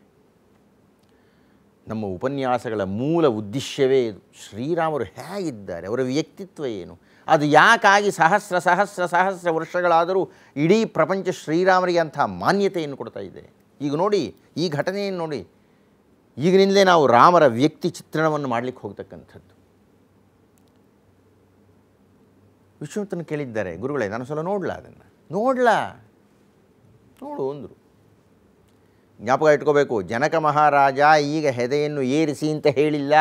ನಮ್ಮ ಉಪನ್ಯಾಸಗಳ ಮೂಲ ಉದ್ದೇಶವೇ ಇದು ಶ್ರೀರಾಮರು ಹೇಗಿದ್ದಾರೆ ಅವರ ವ್ಯಕ್ತಿತ್ವ ಏನು ಅದು ಯಾಕಾಗಿ ಸಹಸ್ರ ಸಹಸ್ರ ಸಹಸ್ರ ವರ್ಷಗಳಾದರೂ ಇಡೀ ಪ್ರಪಂಚ ಶ್ರೀರಾಮರಿಗೆ ಅಂಥ ಮಾನ್ಯತೆಯನ್ನು ಕೊಡ್ತಾ ಇದೆ ಈಗ ನೋಡಿ ಈ ಘಟನೆಯನ್ನು ನೋಡಿ ಈಗಿನಿಂದಲೇ ನಾವು ರಾಮರ ವ್ಯಕ್ತಿ ಚಿತ್ರಣವನ್ನು ಮಾಡಲಿಕ್ಕೆ ಹೋಗ್ತಕ್ಕಂಥದ್ದು ವಿಶ್ವಮಿತ್ರನ ಕೇಳಿದ್ದಾರೆ ಗುರುಗಳೇ ನಾನು ಸಲ ನೋಡ್ಲಾ ಅದನ್ನು ನೋಡ್ಲಾ ನೋಡು ಅಂದರು ಜ್ಞಾಪಕ ಇಟ್ಕೋಬೇಕು ಜನಕ ಮಹಾರಾಜ ಈಗ ಹೆದೆಯನ್ನು ಏರಿಸಿ ಅಂತ ಹೇಳಿಲ್ಲ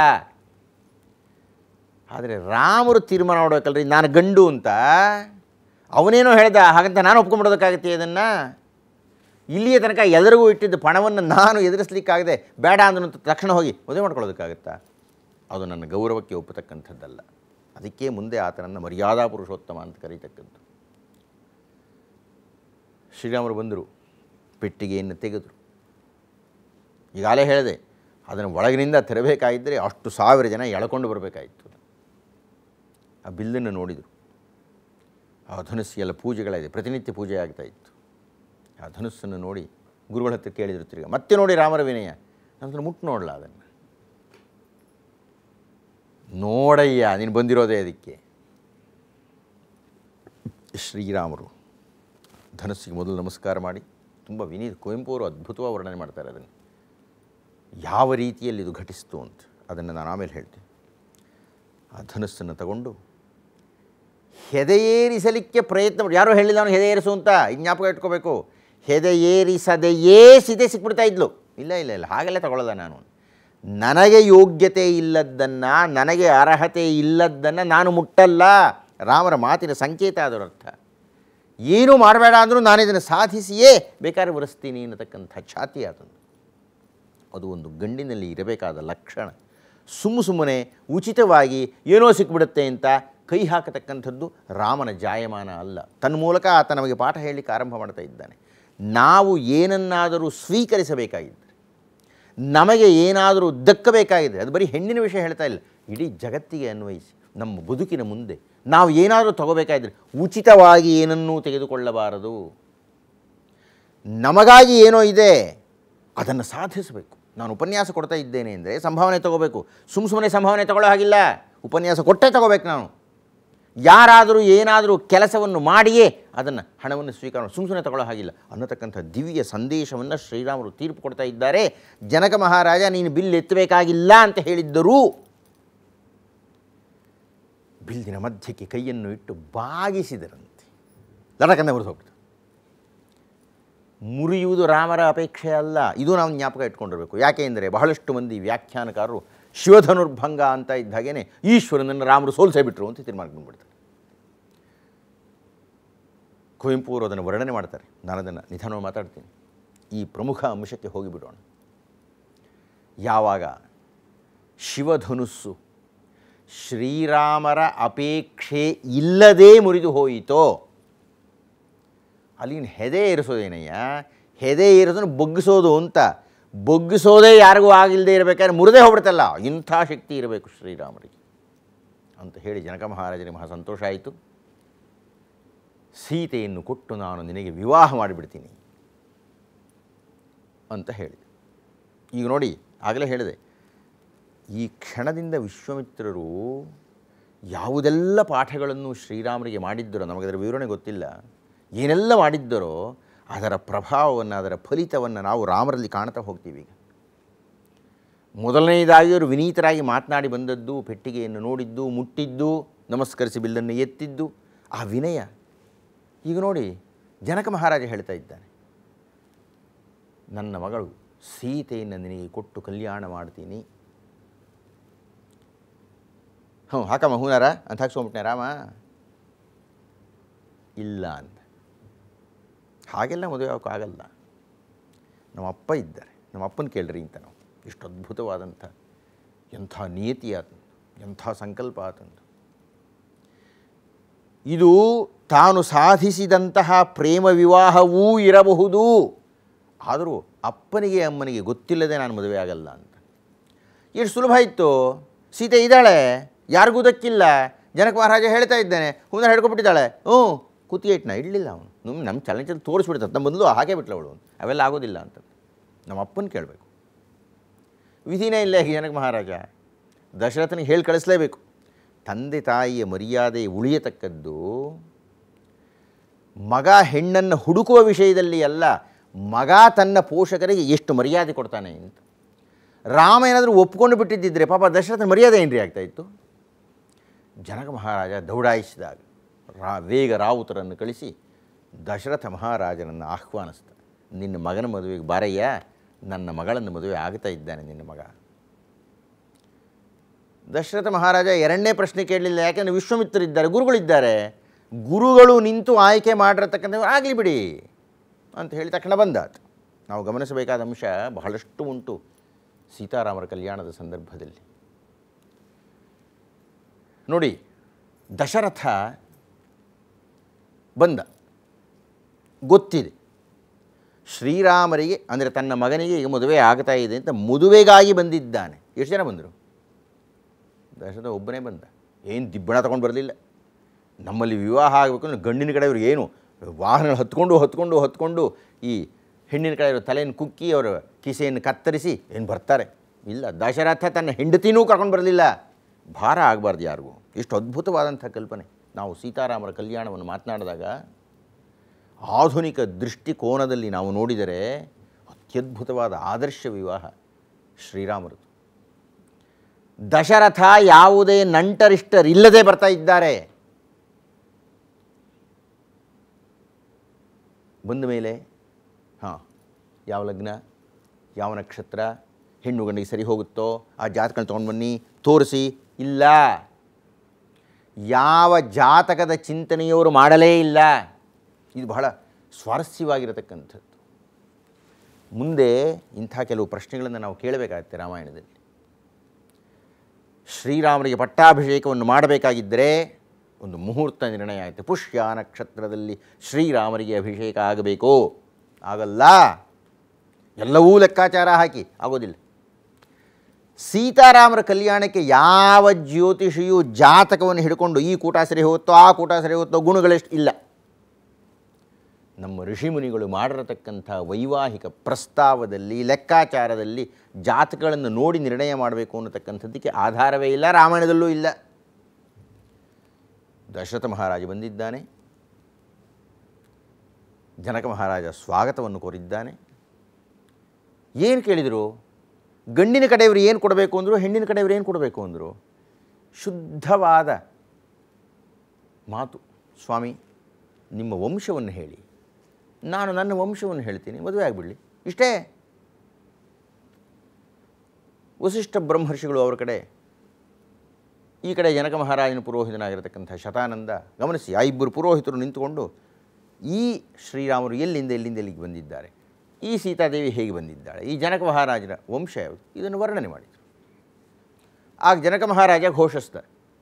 ಆದರೆ ರಾಮರು ತೀರ್ಮಾನ ಮಾಡಬೇಕಲ್ರಿ ನಾನು ಗಂಡು ಅಂತ ಅವನೇನೋ ಹೇಳ್ದ ಹಾಗಂತ ನಾನು ಒಪ್ಕೊಂಡ್ಬಿಡೋದಕ್ಕಾಗತ್ತೆ ಅದನ್ನು ಇಲ್ಲಿಯ ತನಕ ಎದುರಿಗೂ ಇಟ್ಟಿದ್ದ ಪಣವನ್ನು ನಾನು ಎದುರಿಸ್ಲಿಕ್ಕಾಗದೆ ಬೇಡ ಅಂದನು ತಕ್ಷಣ ಹೋಗಿ ಮದುವೆ ಮಾಡ್ಕೊಳ್ಳೋದಕ್ಕಾಗತ್ತಾ ಅದು ನನ್ನ ಗೌರವಕ್ಕೆ ಒಪ್ಪತಕ್ಕಂಥದ್ದಲ್ಲ ಅದಕ್ಕೆ ಮುಂದೆ ಆತನನ್ನು ಮರ್ಯಾದಾ ಪುರುಷೋತ್ತಮ ಅಂತ ಕರೀತಕ್ಕದ್ದು ಶ್ರೀರಾಮರು ಬಂದರು ಪೆಟ್ಟಿಗೆಯನ್ನು ತೆಗೆದರು ಈಗಾಗಲೇ ಹೇಳಿದೆ ಅದನ್ನು ಒಳಗಿನಿಂದ ತೆರಬೇಕಾಗಿದ್ದರೆ ಅಷ್ಟು ಸಾವಿರ ಜನ ಎಳ್ಕೊಂಡು ಬರಬೇಕಾಯಿತು ಆ ಬಿಲ್ಲನ್ನು ನೋಡಿದರು ಆ ಧನುಸ್ಸಿಗೆಲ್ಲ ಪೂಜೆಗಳಿದೆ ಪ್ರತಿನಿತ್ಯ ಪೂಜೆ ಆಗ್ತಾ ಇತ್ತು ಆ ಧನುಸ್ಸನ್ನು ನೋಡಿ ಗುರುಗಳ ಹತ್ರ ಕೇಳಿದ್ರು ತಿರ್ಗ ಮತ್ತೆ ನೋಡಿ ರಾಮರ ವಿನಯ ನಂತರ ಮುಟ್ಟು ನೋಡಲ್ಲ ಅದನ್ನು ನೋಡಯ್ಯ ನೀನು ಬಂದಿರೋದೇ ಅದಕ್ಕೆ ಶ್ರೀರಾಮರು ಧನಸ್ಸಿಗೆ ಮೊದಲು ನಮಸ್ಕಾರ ಮಾಡಿ ತುಂಬ ವಿನೀತ ಕುವೆಂಪು ಅವರು ಅದ್ಭುತವಾಗಿ ವರ್ಣನೆ ಮಾಡ್ತಾರೆ ಅದನ್ನು ಯಾವ ರೀತಿಯಲ್ಲಿ ಇದು ಘಟಿಸ್ತು ಅಂತ ಅದನ್ನು ನಾನು ಆಮೇಲೆ ಹೇಳ್ತೀನಿ ಆ ಧನಸ್ಸನ್ನು ತಗೊಂಡು ಹೆದೆಯೇರಿಸಲಿಕ್ಕೆ ಪ್ರಯತ್ನ ಮಾಡಿ ಯಾರೋ ಹೇಳಿಲ್ಲ ಅವನು ಹೆದೆಯೇರಿಸು ಅಂತ ಇದು ಜ್ಞಾಪಕ ಇಟ್ಕೋಬೇಕು ಹೆದೆಯೇರಿಸದೆಯೇ ಸೀತೆ ಸಿಕ್ಬಿಡ್ತಾ ಇದ್ಲು ಇಲ್ಲ ಇಲ್ಲ ಇಲ್ಲ ಹಾಗೆಲ್ಲ ತಗೊಳ್ಳೋದ ನಾನು ನನಗೆ ಯೋಗ್ಯತೆ ಇಲ್ಲದ್ದನ್ನು ನನಗೆ ಅರ್ಹತೆ ಇಲ್ಲದ್ದನ್ನು ನಾನು ಮುಟ್ಟಲ್ಲ ರಾಮರ ಮಾತಿನ ಸಂಕೇತ ಅದರ ಅರ್ಥ ಏನೂ ಮಾಡಬೇಡ ಅಂದರೂ ನಾನು ಇದನ್ನು ಸಾಧಿಸಿಯೇ ಬೇಕಾದ್ರೆ ಬರೆಸ್ತೀನಿ ಅನ್ನತಕ್ಕಂಥ ಛಾತಿ ಅದೊಂದು ಅದು ಒಂದು ಗಂಡಿನಲ್ಲಿ ಇರಬೇಕಾದ ಲಕ್ಷಣ ಸುಮ್ಮ ಸುಮ್ಮನೆ ಉಚಿತವಾಗಿ ಏನೋ ಸಿಕ್ಬಿಡುತ್ತೆ ಅಂತ ಕೈ ಹಾಕತಕ್ಕಂಥದ್ದು ರಾಮನ ಜಾಯಮಾನ ಅಲ್ಲ ತನ್ಮೂಲಕ ಆತ ನಮಗೆ ಪಾಠ ಹೇಳಲಿಕ್ಕೆ ಆರಂಭ ಮಾಡ್ತಾ ಇದ್ದಾನೆ ನಾವು ಏನನ್ನಾದರೂ ಸ್ವೀಕರಿಸಬೇಕಾಗಿದ್ದರೆ ನಮಗೆ ಏನಾದರೂ ದಕ್ಕಬೇಕಾಗಿದೆ ಅದು ಬರೀ ಹೆಣ್ಣಿನ ವಿಷಯ ಹೇಳ್ತಾ ಇಲ್ಲ ಇಡೀ ಜಗತ್ತಿಗೆ ಅನ್ವಯಿಸಿ ನಮ್ಮ ಬದುಕಿನ ಮುಂದೆ ನಾವು ಏನಾದರೂ ತಗೋಬೇಕಾದ್ರೆ ಉಚಿತವಾಗಿ ಏನನ್ನೂ ತೆಗೆದುಕೊಳ್ಳಬಾರದು ನಮಗಾಗಿ ಏನೋ ಇದೆ ಅದನ್ನು ಸಾಧಿಸಬೇಕು ನಾನು ಉಪನ್ಯಾಸ ಕೊಡ್ತಾ ಇದ್ದೇನೆ ಅಂದರೆ ಸಂಭಾವನೆ ತಗೋಬೇಕು ಸುಮ್ಮ ಸುಮ್ಮನೆ ಸಂಭಾವನೆ ತಗೊಳ್ಳೋ ಹಾಗಿಲ್ಲ ಉಪನ್ಯಾಸ ಕೊಟ್ಟೇ ತಗೋಬೇಕು ನಾನು ಯಾರಾದರೂ ಏನಾದರೂ ಕೆಲಸವನ್ನು ಮಾಡಿಯೇ ಅದನ್ನು ಹಣವನ್ನು ಸ್ವೀಕಾರ ಮಾಡಿ ಸುಮ್ಮ ಸುಮ್ಮನೆ ತಗೊಳ್ಳೋ ಹಾಗಿಲ್ಲ ಅನ್ನತಕ್ಕಂಥ ದಿವ್ಯ ಸಂದೇಶವನ್ನು ಶ್ರೀರಾಮರು ತೀರ್ಪು ಕೊಡ್ತಾ ಇದ್ದಾರೆ ಜನಕ ಮಹಾರಾಜ ನೀನು ಬಿಲ್ ಎತ್ತಬೇಕಾಗಿಲ್ಲ ಅಂತ ಹೇಳಿದ್ದರೂ ಬಿಲ್ಲಿನ ಮಧ್ಯಕ್ಕೆ ಕೈಯನ್ನು ಇಟ್ಟು ಬಾಗಿಸಿದರಂತೆ ಲಡಕಂದ ಮುರಿದು ಹೋಗ್ತು ಮುರಿಯುವುದು ರಾಮರ ಅಪೇಕ್ಷೆ ಅಲ್ಲ ಇದು ನಾವು ಜ್ಞಾಪಕ ಇಟ್ಕೊಂಡಿರಬೇಕು ಯಾಕೆ ಅಂದರೆ ಬಹಳಷ್ಟು ಮಂದಿ ವ್ಯಾಖ್ಯಾನಕಾರರು ಶಿವಧನುರ್ಭಂಗ ಅಂತ ಇದ್ದ ಹಾಗೇನೆ ಈಶ್ವರನನ್ನು ರಾಮರು ಸೋಲ್ಸೇ ಬಿಟ್ರು ಅಂತ ತೀರ್ಮಾನ ಬಂದ್ಬಿಡ್ತಾರೆ ಕುವೆಂಪು ಅವರು ಅದನ್ನು ವರ್ಣನೆ ಮಾಡ್ತಾರೆ ನಾನು ಅದನ್ನು ನಿಧಾನವಾಗಿ ಮಾತಾಡ್ತೀನಿ ಈ ಪ್ರಮುಖ ಅಂಶಕ್ಕೆ ಹೋಗಿಬಿಡೋಣ ಯಾವಾಗ ಶಿವಧನುಸ್ಸು ಶ್ರೀರಾಮರ ಅಪೇಕ್ಷೆ ಇಲ್ಲದೇ ಮುರಿದು ಹೋಯಿತೋ ಅಲ್ಲಿನ ಹೆದೆ ಏರಿಸೋದೇನಯ್ಯ ಹೆದೆ ಏರಿಸೋದನ್ನು ಬೊಗ್ಗಿಸೋದು ಅಂತ ಬೊಗ್ಗಿಸೋದೇ ಯಾರಿಗೂ ಆಗಿಲ್ಲದೆ ಇರಬೇಕಾದ್ರೆ ಮುರಿದೇ ಹೋಗ್ಬಿಡ್ತಲ್ಲ ಇಂಥ ಶಕ್ತಿ ಇರಬೇಕು ಶ್ರೀರಾಮರಿಗೆ ಅಂತ ಹೇಳಿ ಜನಕ ಮಹಾರಾಜನಿಗೆ ಮಹಾ ಸಂತೋಷ ಆಯಿತು ಸೀತೆಯನ್ನು ಕೊಟ್ಟು ನಾನು ನಿನಗೆ ವಿವಾಹ ಮಾಡಿಬಿಡ್ತೀನಿ ಅಂತ ಹೇಳಿದೆ ಈಗ ನೋಡಿ ಆಗಲೇ ಹೇಳಿದೆ ಈ ಕ್ಷಣದಿಂದ ವಿಶ್ವಾಮಿತ್ರರು ಯಾವುದೆಲ್ಲ ಪಾಠಗಳನ್ನು ಶ್ರೀರಾಮರಿಗೆ ಮಾಡಿದ್ದರೋ ನಮಗದರ ವಿವರಣೆ ಗೊತ್ತಿಲ್ಲ ಏನೆಲ್ಲ ಮಾಡಿದ್ದರೋ ಅದರ ಪ್ರಭಾವವನ್ನು ಅದರ ಫಲಿತವನ್ನು ನಾವು ರಾಮರಲ್ಲಿ ಕಾಣ್ತಾ ಹೋಗ್ತೀವಿ ಈಗ ಮೊದಲನೇದಾಗಿ ಅವರು ವಿನೀತರಾಗಿ ಮಾತನಾಡಿ ಬಂದದ್ದು ಪೆಟ್ಟಿಗೆಯನ್ನು ನೋಡಿದ್ದು ಮುಟ್ಟಿದ್ದು ನಮಸ್ಕರಿಸಿ ಬಿಲ್ಲನ್ನು ಎತ್ತಿದ್ದು ಆ ವಿನಯ ಈಗ ನೋಡಿ ಜನಕ ಮಹಾರಾಜ ಹೇಳ್ತಾ ಇದ್ದಾನೆ ನನ್ನ ಮಗಳು ಸೀತೆಯನ್ನು ನಿನಗೆ ಕೊಟ್ಟು ಕಲ್ಯಾಣ ಮಾಡ್ತೀನಿ ಹ್ಞೂ ಹಾಕಮ್ಮ ಹೂನಾರ ಅಂತ ಹಾಕ್ಸ್ಕೊಂಬಿಟ್ನೆ ರಾಮ ಇಲ್ಲ ಅಂತ ಹಾಗೆಲ್ಲ ಮದುವೆ ಆಗೋಕ್ಕಾಗಲ್ಲ ನಮ್ಮ ಅಪ್ಪ ಇದ್ದಾರೆ ನಮ್ಮ ಅಪ್ಪನ ಕೇಳ್ರಿ ಅಂತ ನಾವು ಎಷ್ಟು ಅದ್ಭುತವಾದಂಥ ಎಂಥ ನಿಯತಿ ಆತಂದು ಎಂಥ ಸಂಕಲ್ಪ ಆತಂದು ಇದು ತಾನು ಸಾಧಿಸಿದಂತಹ ಪ್ರೇಮ ವಿವಾಹವೂ ಇರಬಹುದು ಆದರೂ ಅಪ್ಪನಿಗೆ ಅಮ್ಮನಿಗೆ ಗೊತ್ತಿಲ್ಲದೆ ನಾನು ಮದುವೆ ಆಗಲ್ಲ ಅಂತ ಎಷ್ಟು ಸುಲಭ ಇತ್ತು ಸೀತೆ ಇದ್ದಾಳೆ ಯಾರಿಗೂ ದಕ್ಕಿಲ್ಲ ಜನಕ ಮಹಾರಾಜ ಹೇಳ್ತಾ ಇದ್ದಾನೆ ಹೂನ ಹಿಡ್ಕೊಬಿಟ್ಟಿದ್ದಾಳೆ ಹ್ಞೂ ಕುತ್ತಿಗೆ ಇಟ್ನ ಇಡಲಿಲ್ಲ ಅವನು ನಮ್ಮ ನಮ್ಮ ಚಲನಚಿತ್ರ ತೋರಿಸ್ಬಿಡ್ತದೆ ನಮ್ಮ ಮೊದಲು ಹಾಗೆ ಬಿಟ್ಲ ಅವಳು ಅವೆಲ್ಲ ಆಗೋದಿಲ್ಲ ಅಂತ ನಮ್ಮ ಅಪ್ಪನ ಕೇಳಬೇಕು ವಿಧಿನೇ ಇಲ್ಲ ಈಗ ಜನಕ ಮಹಾರಾಜ ದಶರಥನಿಗೆ ಹೇಳಿ ಕಳಿಸ್ಲೇಬೇಕು ತಂದೆ ತಾಯಿಯ ಮರ್ಯಾದೆ ಉಳಿಯತಕ್ಕದ್ದು ಮಗ ಹೆಣ್ಣನ್ನು ಹುಡುಕುವ ವಿಷಯದಲ್ಲಿ ಅಲ್ಲ ಮಗ ತನ್ನ ಪೋಷಕರಿಗೆ ಎಷ್ಟು ಮರ್ಯಾದೆ ಕೊಡ್ತಾನೆ ಅಂತ ರಾಮ ಏನಾದರೂ ಒಪ್ಕೊಂಡು ಬಿಟ್ಟಿದ್ದಿದ್ರೆ ಪಾಪ ದಶರಥನ ಮರ್ಯಾದೆ ಏನ್ರಿ ಆಗ್ತಾ ಇತ್ತು ಜನಕ ಮಹಾರಾಜ ದೌಡಾಯಿಸಿದಾಗ ರಾ ವೇಗ ರಾವುತರನ್ನು ಕಳಿಸಿ ದಶರಥ ಮಹಾರಾಜನನ್ನು ಆಹ್ವಾನಿಸ್ತಾನೆ ನಿನ್ನ ಮಗನ ಮದುವೆಗೆ ಬಾರಯ್ಯ ನನ್ನ ಮಗಳನ್ನು ಮದುವೆ ಆಗ್ತಾ ಇದ್ದಾನೆ ನಿನ್ನ ಮಗ ದಶರಥ ಮಹಾರಾಜ ಎರಡನೇ ಪ್ರಶ್ನೆ ಕೇಳಲಿಲ್ಲ ಯಾಕೆಂದರೆ ವಿಶ್ವಮಿತ್ರರಿದ್ದಾರೆ ಗುರುಗಳಿದ್ದಾರೆ ಗುರುಗಳು ನಿಂತು ಆಯ್ಕೆ ಮಾಡಿರತಕ್ಕಂಥ ಆಗಲಿ ಬಿಡಿ ಅಂತ ಹೇಳಿ ತಕ್ಷಣ ಬಂದಾತ ನಾವು ಗಮನಿಸಬೇಕಾದ ಅಂಶ ಬಹಳಷ್ಟು ಉಂಟು ಸೀತಾರಾಮರ ಕಲ್ಯಾಣದ ಸಂದರ್ಭದಲ್ಲಿ ನೋಡಿ ದಶರಥ ಬಂದ ಗೊತ್ತಿದೆ ಶ್ರೀರಾಮರಿಗೆ ಅಂದರೆ ತನ್ನ ಮಗನಿಗೆ ಈಗ ಮದುವೆ ಆಗ್ತಾ ಇದೆ ಅಂತ ಮದುವೆಗಾಗಿ ಬಂದಿದ್ದಾನೆ ಎಷ್ಟು ಜನ ಬಂದರು ದಶರಥ ಒಬ್ಬನೇ ಬಂದ ಏನು ದಿಬ್ಬಣ ತೊಗೊಂಡು ಬರಲಿಲ್ಲ ನಮ್ಮಲ್ಲಿ ವಿವಾಹ ಆಗಬೇಕು ಅಂದರೆ ಗಂಡಿನ ಕಡೆಯವ್ರು ಏನು ವಾಹನಗಳು ಹತ್ಕೊಂಡು ಹತ್ಕೊಂಡು ಹತ್ಕೊಂಡು ಈ ಹೆಣ್ಣಿನ ಕಡೆಯವರು ತಲೆಯನ್ನು ಕುಕ್ಕಿ ಅವರ ಕಿಸೆಯನ್ನು ಕತ್ತರಿಸಿ ಏನು ಬರ್ತಾರೆ ಇಲ್ಲ ದಶರಥ ತನ್ನ ಹೆಂಡತಿನೂ ಕರ್ಕೊಂಡು ಬರಲಿಲ್ಲ ಭಾರ ಆಗಬಾರ್ದು ಯಾರಿಗೂ ಎಷ್ಟು ಅದ್ಭುತವಾದಂಥ ಕಲ್ಪನೆ ನಾವು ಸೀತಾರಾಮರ ಕಲ್ಯಾಣವನ್ನು ಮಾತನಾಡಿದಾಗ ಆಧುನಿಕ ದೃಷ್ಟಿಕೋನದಲ್ಲಿ ನಾವು ನೋಡಿದರೆ ಅತ್ಯದ್ಭುತವಾದ ಆದರ್ಶ ವಿವಾಹ ಶ್ರೀರಾಮರದು ದಶರಥ ಯಾವುದೇ ನಂಟರಿಷ್ಟರಿಲ್ಲದೆ ಬರ್ತಾ ಇದ್ದಾರೆ ಬಂದ ಮೇಲೆ ಹಾಂ ಯಾವ ಲಗ್ನ ಯಾವ ನಕ್ಷತ್ರ ಹೆಣ್ಣು ಗಂಡಿಗೆ ಸರಿ ಹೋಗುತ್ತೋ ಆ ಜಾತಕಗಳನ್ನ ತೊಗೊಂಡು ಬನ್ನಿ ತೋರಿಸಿ ಇಲ್ಲ ಯಾವ ಜಾತಕದ ಚಿಂತನೆಯವರು ಮಾಡಲೇ ಇಲ್ಲ ಇದು ಬಹಳ ಸ್ವಾರಸ್ಯವಾಗಿರತಕ್ಕಂಥದ್ದು ಮುಂದೆ ಇಂಥ ಕೆಲವು ಪ್ರಶ್ನೆಗಳನ್ನು ನಾವು ಕೇಳಬೇಕಾಗುತ್ತೆ ರಾಮಾಯಣದಲ್ಲಿ ಶ್ರೀರಾಮರಿಗೆ ಪಟ್ಟಾಭಿಷೇಕವನ್ನು ಮಾಡಬೇಕಾಗಿದ್ದರೆ ಒಂದು ಮುಹೂರ್ತ ನಿರ್ಣಯ ಆಯಿತು ಪುಷ್ಯ ನಕ್ಷತ್ರದಲ್ಲಿ ಶ್ರೀರಾಮರಿಗೆ ಅಭಿಷೇಕ ಆಗಬೇಕು ಆಗಲ್ಲ ಎಲ್ಲವೂ ಲೆಕ್ಕಾಚಾರ ಹಾಕಿ ಆಗೋದಿಲ್ಲ ಸೀತಾರಾಮರ ಕಲ್ಯಾಣಕ್ಕೆ ಯಾವ ಜ್ಯೋತಿಷಿಯು ಜಾತಕವನ್ನು ಹಿಡ್ಕೊಂಡು ಈ ಕೂಟ ಸರಿ ಹೋಗುತ್ತೋ ಆ ಕೂಟ ಸರಿ ಹೋಗುತ್ತೋ ಗುಣಗಳೆಷ್ಟು ಇಲ್ಲ ನಮ್ಮ ಋಷಿಮುನಿಗಳು ಮಾಡಿರತಕ್ಕಂಥ ವೈವಾಹಿಕ ಪ್ರಸ್ತಾವದಲ್ಲಿ ಲೆಕ್ಕಾಚಾರದಲ್ಲಿ ಜಾತಕಗಳನ್ನು ನೋಡಿ ನಿರ್ಣಯ ಮಾಡಬೇಕು ಅನ್ನತಕ್ಕಂಥದ್ದಕ್ಕೆ ಆಧಾರವೇ ಇಲ್ಲ ರಾಮಾಯಣದಲ್ಲೂ ಇಲ್ಲ ದಶರಥ ಮಹಾರಾಜ ಬಂದಿದ್ದಾನೆ ಜನಕ ಮಹಾರಾಜ ಸ್ವಾಗತವನ್ನು ಕೋರಿದ್ದಾನೆ ಏನು ಕೇಳಿದರು ಗಂಡಿನ ಕಡೆಯವರು ಏನು ಕೊಡಬೇಕು ಅಂದರು ಹೆಣ್ಣಿನ ಕಡೆಯವರು ಏನು ಕೊಡಬೇಕು ಅಂದರು ಶುದ್ಧವಾದ ಮಾತು ಸ್ವಾಮಿ ನಿಮ್ಮ ವಂಶವನ್ನು ಹೇಳಿ ನಾನು ನನ್ನ ವಂಶವನ್ನು ಹೇಳ್ತೀನಿ ಮದುವೆ ಆಗಿಬಿಡಲಿ ಇಷ್ಟೇ ವಸಿಷ್ಠ ಬ್ರಹ್ಮರ್ಷಿಗಳು ಅವರ ಕಡೆ ಈ ಕಡೆ ಜನಕ ಮಹಾರಾಜನ ಪುರೋಹಿತನಾಗಿರತಕ್ಕಂಥ ಶತಾನಂದ ಗಮನಿಸಿ ಆ ಇಬ್ಬರು ಪುರೋಹಿತರು ನಿಂತುಕೊಂಡು ಈ ಶ್ರೀರಾಮರು ಎಲ್ಲಿಂದ ಎಲ್ಲಿಂದ ಎಲ್ಲಿಗೆ ಬಂದಿದ್ದಾರೆ ಈ ಸೀತಾದೇವಿ ಹೇಗೆ ಬಂದಿದ್ದಾಳೆ ಈ ಜನಕ ಮಹಾರಾಜನ ವಂಶ ಯಾವುದು ಇದನ್ನು ವರ್ಣನೆ ಮಾಡಿದರು ಆಗ ಜನಕ ಮಹಾರಾಜ ಘೋಷಿಸ್ತ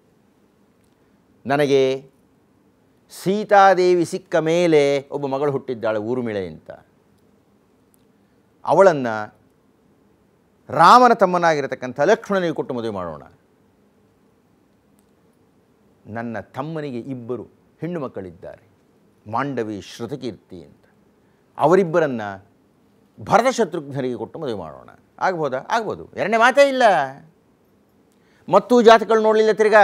ನನಗೆ ಸೀತಾದೇವಿ ಸಿಕ್ಕ ಮೇಲೆ ಒಬ್ಬ ಮಗಳು ಹುಟ್ಟಿದ್ದಾಳೆ ಊರ್ಮಿಳೆ ಅಂತ ಅವಳನ್ನು ರಾಮನ ತಮ್ಮನಾಗಿರತಕ್ಕಂಥ ಲಕ್ಷ್ಮಣನಿಗೆ ಕೊಟ್ಟು ಮದುವೆ ಮಾಡೋಣ ನನ್ನ ತಮ್ಮನಿಗೆ ಇಬ್ಬರು ಹೆಣ್ಣು ಮಕ್ಕಳಿದ್ದಾರೆ ಮಾಂಡವಿ ಶ್ರುತಕೀರ್ತಿ ಅಂತ ಅವರಿಬ್ಬರನ್ನು ಭರತ ಶತ್ರುಘ್ನರಿಗೆ ಕೊಟ್ಟು ಮದುವೆ ಮಾಡೋಣ ಆಗ್ಬೋದಾ ಆಗ್ಬೋದು ಎರಡನೇ ಮಾತೇ ಇಲ್ಲ ಮತ್ತೂ ಜಾತಕಗಳು ನೋಡಲಿಲ್ಲ ತಿರ್ಗಾ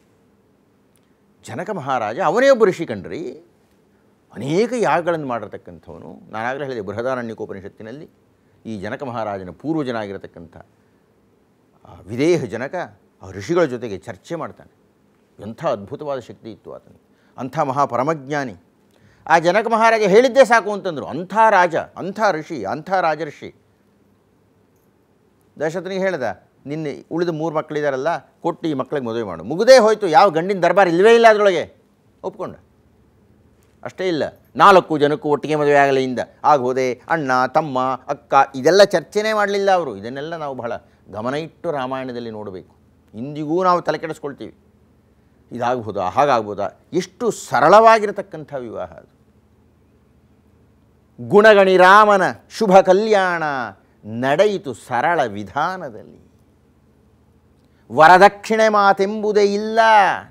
ಜನಕ ಮಹಾರಾಜ ಅವನೇ ಒಬ್ಬ ಋಷಿ ಕಣ್ರಿ ಅನೇಕ ಯಾಗಗಳನ್ನು ಮಾಡಿರ್ತಕ್ಕಂಥವನು ನಾನಾಗಲೇ ಹೇಳಿದೆ ಬೃಹದಾರಣ್ಯಕೋಪನಿಷತ್ತಿನಲ್ಲಿ ಈ ಜನಕ ಮಹಾರಾಜನ ಪೂರ್ವಜನಾಗಿರತಕ್ಕಂಥ ಆ ವಿದೇಹ ಜನಕ ಆ ಋಷಿಗಳ ಜೊತೆಗೆ ಚರ್ಚೆ ಮಾಡ್ತಾನೆ ಎಂಥ ಅದ್ಭುತವಾದ ಶಕ್ತಿ ಇತ್ತು ಆತನಿಗೆ ಅಂಥ ಮಹಾಪರಮಜ್ಞಾನಿ ಆ ಜನಕ ಮಹಾರಾಜ ಹೇಳಿದ್ದೇ ಸಾಕು ಅಂತಂದರು ಅಂಥ ರಾಜ ಅಂಥ ಋಷಿ ಅಂಥ ರಾಜಋಷಿ ದಶರಥನಿಗೆ ಹೇಳ್ದ ನಿನ್ನೆ ಉಳಿದ ಮೂರು ಮಕ್ಕಳಿದಾರಲ್ಲ ಕೊಟ್ಟು ಈ ಮಕ್ಕಳಿಗೆ ಮದುವೆ ಮಾಡು ಮುಗುದೇ ಹೋಯಿತು ಯಾವ ಗಂಡಿನ ದರ್ಬಾರ್ ಇಲ್ಲವೇ ಇಲ್ಲ ಅದರೊಳಗೆ ಒಪ್ಕೊಂಡ ಅಷ್ಟೇ ಇಲ್ಲ ನಾಲ್ಕು ಜನಕ್ಕೂ ಒಟ್ಟಿಗೆ ಮದುವೆ ಆಗಲಿಂದ ಆಗ್ಬೋದೆ ಅಣ್ಣ ತಮ್ಮ ಅಕ್ಕ ಇದೆಲ್ಲ ಚರ್ಚೆನೇ ಮಾಡಲಿಲ್ಲ ಅವರು ಇದನ್ನೆಲ್ಲ ನಾವು ಬಹಳ ಗಮನ ಇಟ್ಟು ರಾಮಾಯಣದಲ್ಲಿ ನೋಡಬೇಕು ಇಂದಿಗೂ ನಾವು ತಲೆ ಕೆಡಿಸ್ಕೊಳ್ತೀವಿ ಇದಾಗ್ಬೋದಾ ಹಾಗಾಗ್ಬೋದಾ ಎಷ್ಟು ಸರಳವಾಗಿರತಕ್ಕಂಥ ವಿವಾಹ ಅದು ಗುಣಗಣಿ ರಾಮನ ಶುಭ ಕಲ್ಯಾಣ ನಡೆಯಿತು ಸರಳ ವಿಧಾನದಲ್ಲಿ ವರದಕ್ಷಿಣೆ ಮಾತೆಂಬುದೇ ಇಲ್ಲ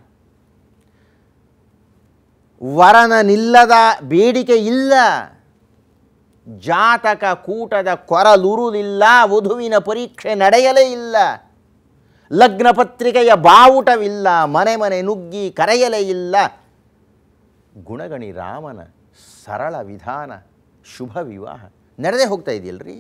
ವರನ ನಿಲ್ಲದ ಬೇಡಿಕೆ ಇಲ್ಲ ಜಾತಕ ಕೂಟದ ಕೊರಲುರುಲಿಲ್ಲ ವಧುವಿನ ಪರೀಕ್ಷೆ ನಡೆಯಲೇ ಇಲ್ಲ ಲಗ್ನ ಪತ್ರಿಕೆಯ ಬಾವುಟವಿಲ್ಲ ಮನೆ ಮನೆ ನುಗ್ಗಿ ಕರೆಯಲೇ ಇಲ್ಲ ಗುಣಗಣಿ ರಾಮನ ಸರಳ ವಿಧಾನ ಶುಭ ವಿವಾಹ ನಡೆದೇ ಹೋಗ್ತಾ ಇದೆಯಲ್ರಿ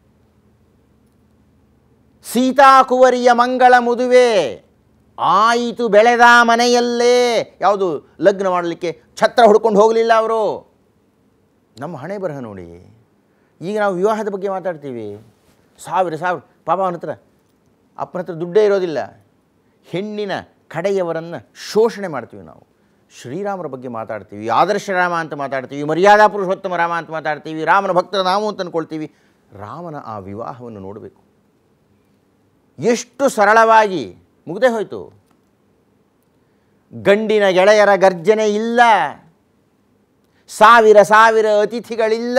ಸೀತಾಕುವರಿಯ ಮಂಗಳ ಮದುವೆ ಆಯಿತು ಬೆಳೆದ ಮನೆಯಲ್ಲೇ ಯಾವುದು ಲಗ್ನ ಮಾಡಲಿಕ್ಕೆ ಛತ್ರ ಹುಡ್ಕೊಂಡು ಹೋಗಲಿಲ್ಲ ಅವರು ನಮ್ಮ ಹಣೆ ಬರಹ ನೋಡಿ ಈಗ ನಾವು ವಿವಾಹದ ಬಗ್ಗೆ ಮಾತಾಡ್ತೀವಿ ಸಾವಿರ ಸಾವಿರ ಪಾಪ ಅವನ ಹತ್ರ ಅಪ್ಪನ ಹತ್ರ ದುಡ್ಡೇ ಇರೋದಿಲ್ಲ ಹೆಣ್ಣಿನ ಕಡೆಯವರನ್ನು ಶೋಷಣೆ ಮಾಡ್ತೀವಿ ನಾವು ಶ್ರೀರಾಮರ ಬಗ್ಗೆ ಮಾತಾಡ್ತೀವಿ ಆದರ್ಶ ರಾಮ ಅಂತ ಮಾತಾಡ್ತೀವಿ ಮರ್ಯಾದಾ ಪುರುಷೋತ್ತಮ ರಾಮ ಅಂತ ಮಾತಾಡ್ತೀವಿ ರಾಮನ ಭಕ್ತರ ನಾವು ಅಂತ ಅಂದ್ಕೊಳ್ತೀವಿ ರಾಮನ ಆ ವಿವಾಹವನ್ನು ನೋಡಬೇಕು ಎಷ್ಟು ಸರಳವಾಗಿ ಮುಗ್ದೇ ಹೋಯಿತು ಗಂಡಿನ ಗೆಳೆಯರ ಗರ್ಜನೆ ಇಲ್ಲ ಸಾವಿರ ಸಾವಿರ ಅತಿಥಿಗಳಿಲ್ಲ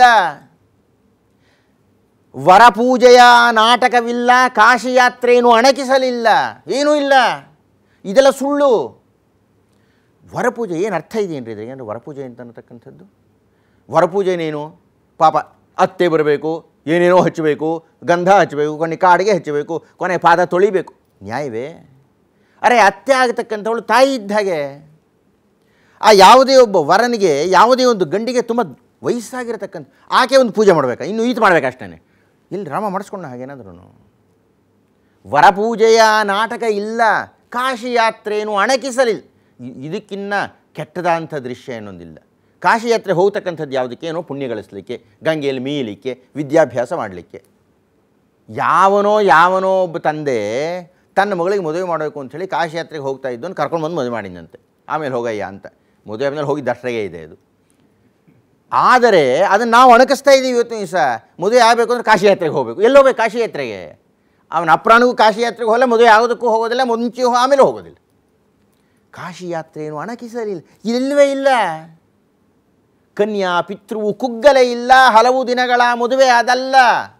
ವರಪೂಜೆಯ ನಾಟಕವಿಲ್ಲ ಕಾಶಿ ಯಾತ್ರೆಯನ್ನು ಅಣಕಿಸಲಿಲ್ಲ ಏನೂ ಇಲ್ಲ ಇದೆಲ್ಲ ಸುಳ್ಳು ವರಪೂಜೆ ಏನು ಅರ್ಥ ಇದೆಯೇನ್ರಿ ಇದ್ರಿಗೆ ಅಂದರೆ ವರಪೂಜೆ ಅಂತ ಅನ್ನತಕ್ಕಂಥದ್ದು ವರಪೂಜೆನೇನು ಪಾಪ ಅತ್ತೆ ಬರಬೇಕು ಏನೇನೋ ಹಚ್ಚಬೇಕು ಗಂಧ ಹಚ್ಚಬೇಕು ಕೊನೆ ಕಾಡಿಗೆ ಹಚ್ಚಬೇಕು ಕೊನೆ ಪಾದ ತೊಳಿಬೇಕು ನ್ಯಾಯವೇ ಅರೆ ಅತ್ತೆ ಆಗತಕ್ಕಂಥವಳು ತಾಯಿ ಇದ್ದ ಹಾಗೆ ಆ ಯಾವುದೇ ಒಬ್ಬ ವರನಿಗೆ ಯಾವುದೇ ಒಂದು ಗಂಡಿಗೆ ತುಂಬ ವಯಸ್ಸಾಗಿರತಕ್ಕಂಥ ಆಕೆ ಒಂದು ಪೂಜೆ ಮಾಡಬೇಕಾ ಇನ್ನು ಈತ ಮಾಡಬೇಕು ಅಷ್ಟೇ ಇಲ್ಲಿ ರಾಮ ಮಾಡಿಸ್ಕೊಂಡ ಹಾಗೇನಾದ್ರೂ ವರಪೂಜೆಯ ನಾಟಕ ಇಲ್ಲ ಕಾಶಿ ಯಾತ್ರೆಯನ್ನು ಅಣಕಿಸಲಿಲ್ಲ ಇ- ಇದಕ್ಕಿನ್ನ ಕೆಟ್ಟದಂಥ ದೃಶ್ಯ ಏನೊಂದಿಲ್ಲ ಕಾಶಿ ಯಾತ್ರೆ ಹೋಗ್ತಕ್ಕಂಥದ್ದು ಯಾವುದಕ್ಕೆ ಏನೋ ಪುಣ್ಯ ಗಳಿಸಲಿಕ್ಕೆ ಗಂಗೆಯಲ್ಲಿ ಮೀಯಲಿಕ್ಕೆ ವಿದ್ಯಾಭ್ಯಾಸ ಮಾಡಲಿಕ್ಕೆ ಯಾವನೋ ಯಾವನೋ ಒಬ್ಬ ತಂದೆ ತನ್ನ ಮಗಳಿಗೆ ಮದುವೆ ಮಾಡಬೇಕು ಅಂಥೇಳಿ ಕಾಶಿ ಯಾತ್ರೆಗೆ ಹೋಗ್ತಾ ಇದ್ದವನು ಕರ್ಕೊಂಡು ಬಂದು ಮದುವೆ ಮಾಡಿದಂತೆ ಆಮೇಲೆ ಹೋಗಯ್ಯ ಅಂತ ಮದುವೆ ಆದಮೇಲೆ ಹೋಗಿದ್ದು ಅಷ್ಟರಿಗೆ ಇದೆ ಅದು ಆದರೆ ಅದನ್ನು ನಾವು ಅಣಕಿಸ್ತಾ ಇದ್ದೀವಿ ಇವತ್ತು ದಿವಸ ಮದುವೆ ಆಗಬೇಕು ಅಂದ್ರೆ ಕಾಶಿ ಯಾತ್ರೆಗೆ ಹೋಗಬೇಕು ಎಲ್ಲಿ ಹೋಗ್ಬೇಕು ಕಾಶಿ ಯಾತ್ರೆಗೆ ಅವನ ಅಪ್ರಾಣಿಗೂ ಕಾಶಿ ಯಾತ್ರೆಗೆ ಹೋಗಲ್ಲ ಮದುವೆ ಆಗೋದಕ್ಕೂ ಹೋಗೋದಿಲ್ಲ ಮುಂಚೆ ಹೋ- ಆಮೇಲೆ ಹೋಗೋದಿಲ್ಲ ಕಾಶಿ ಯಾತ್ರೆಯನ್ನು ಅಣಕಿಸಲಿಲ್ಲ ಇಲ್ಲವೇ ಇಲ್ಲ ಕನ್ಯಾ ಪಿತೃವು ಕುಗ್ಗಲೇ ಇಲ್ಲ ಹಲವು ದಿನಗಳ ಮದುವೆ ಅದಲ್ಲ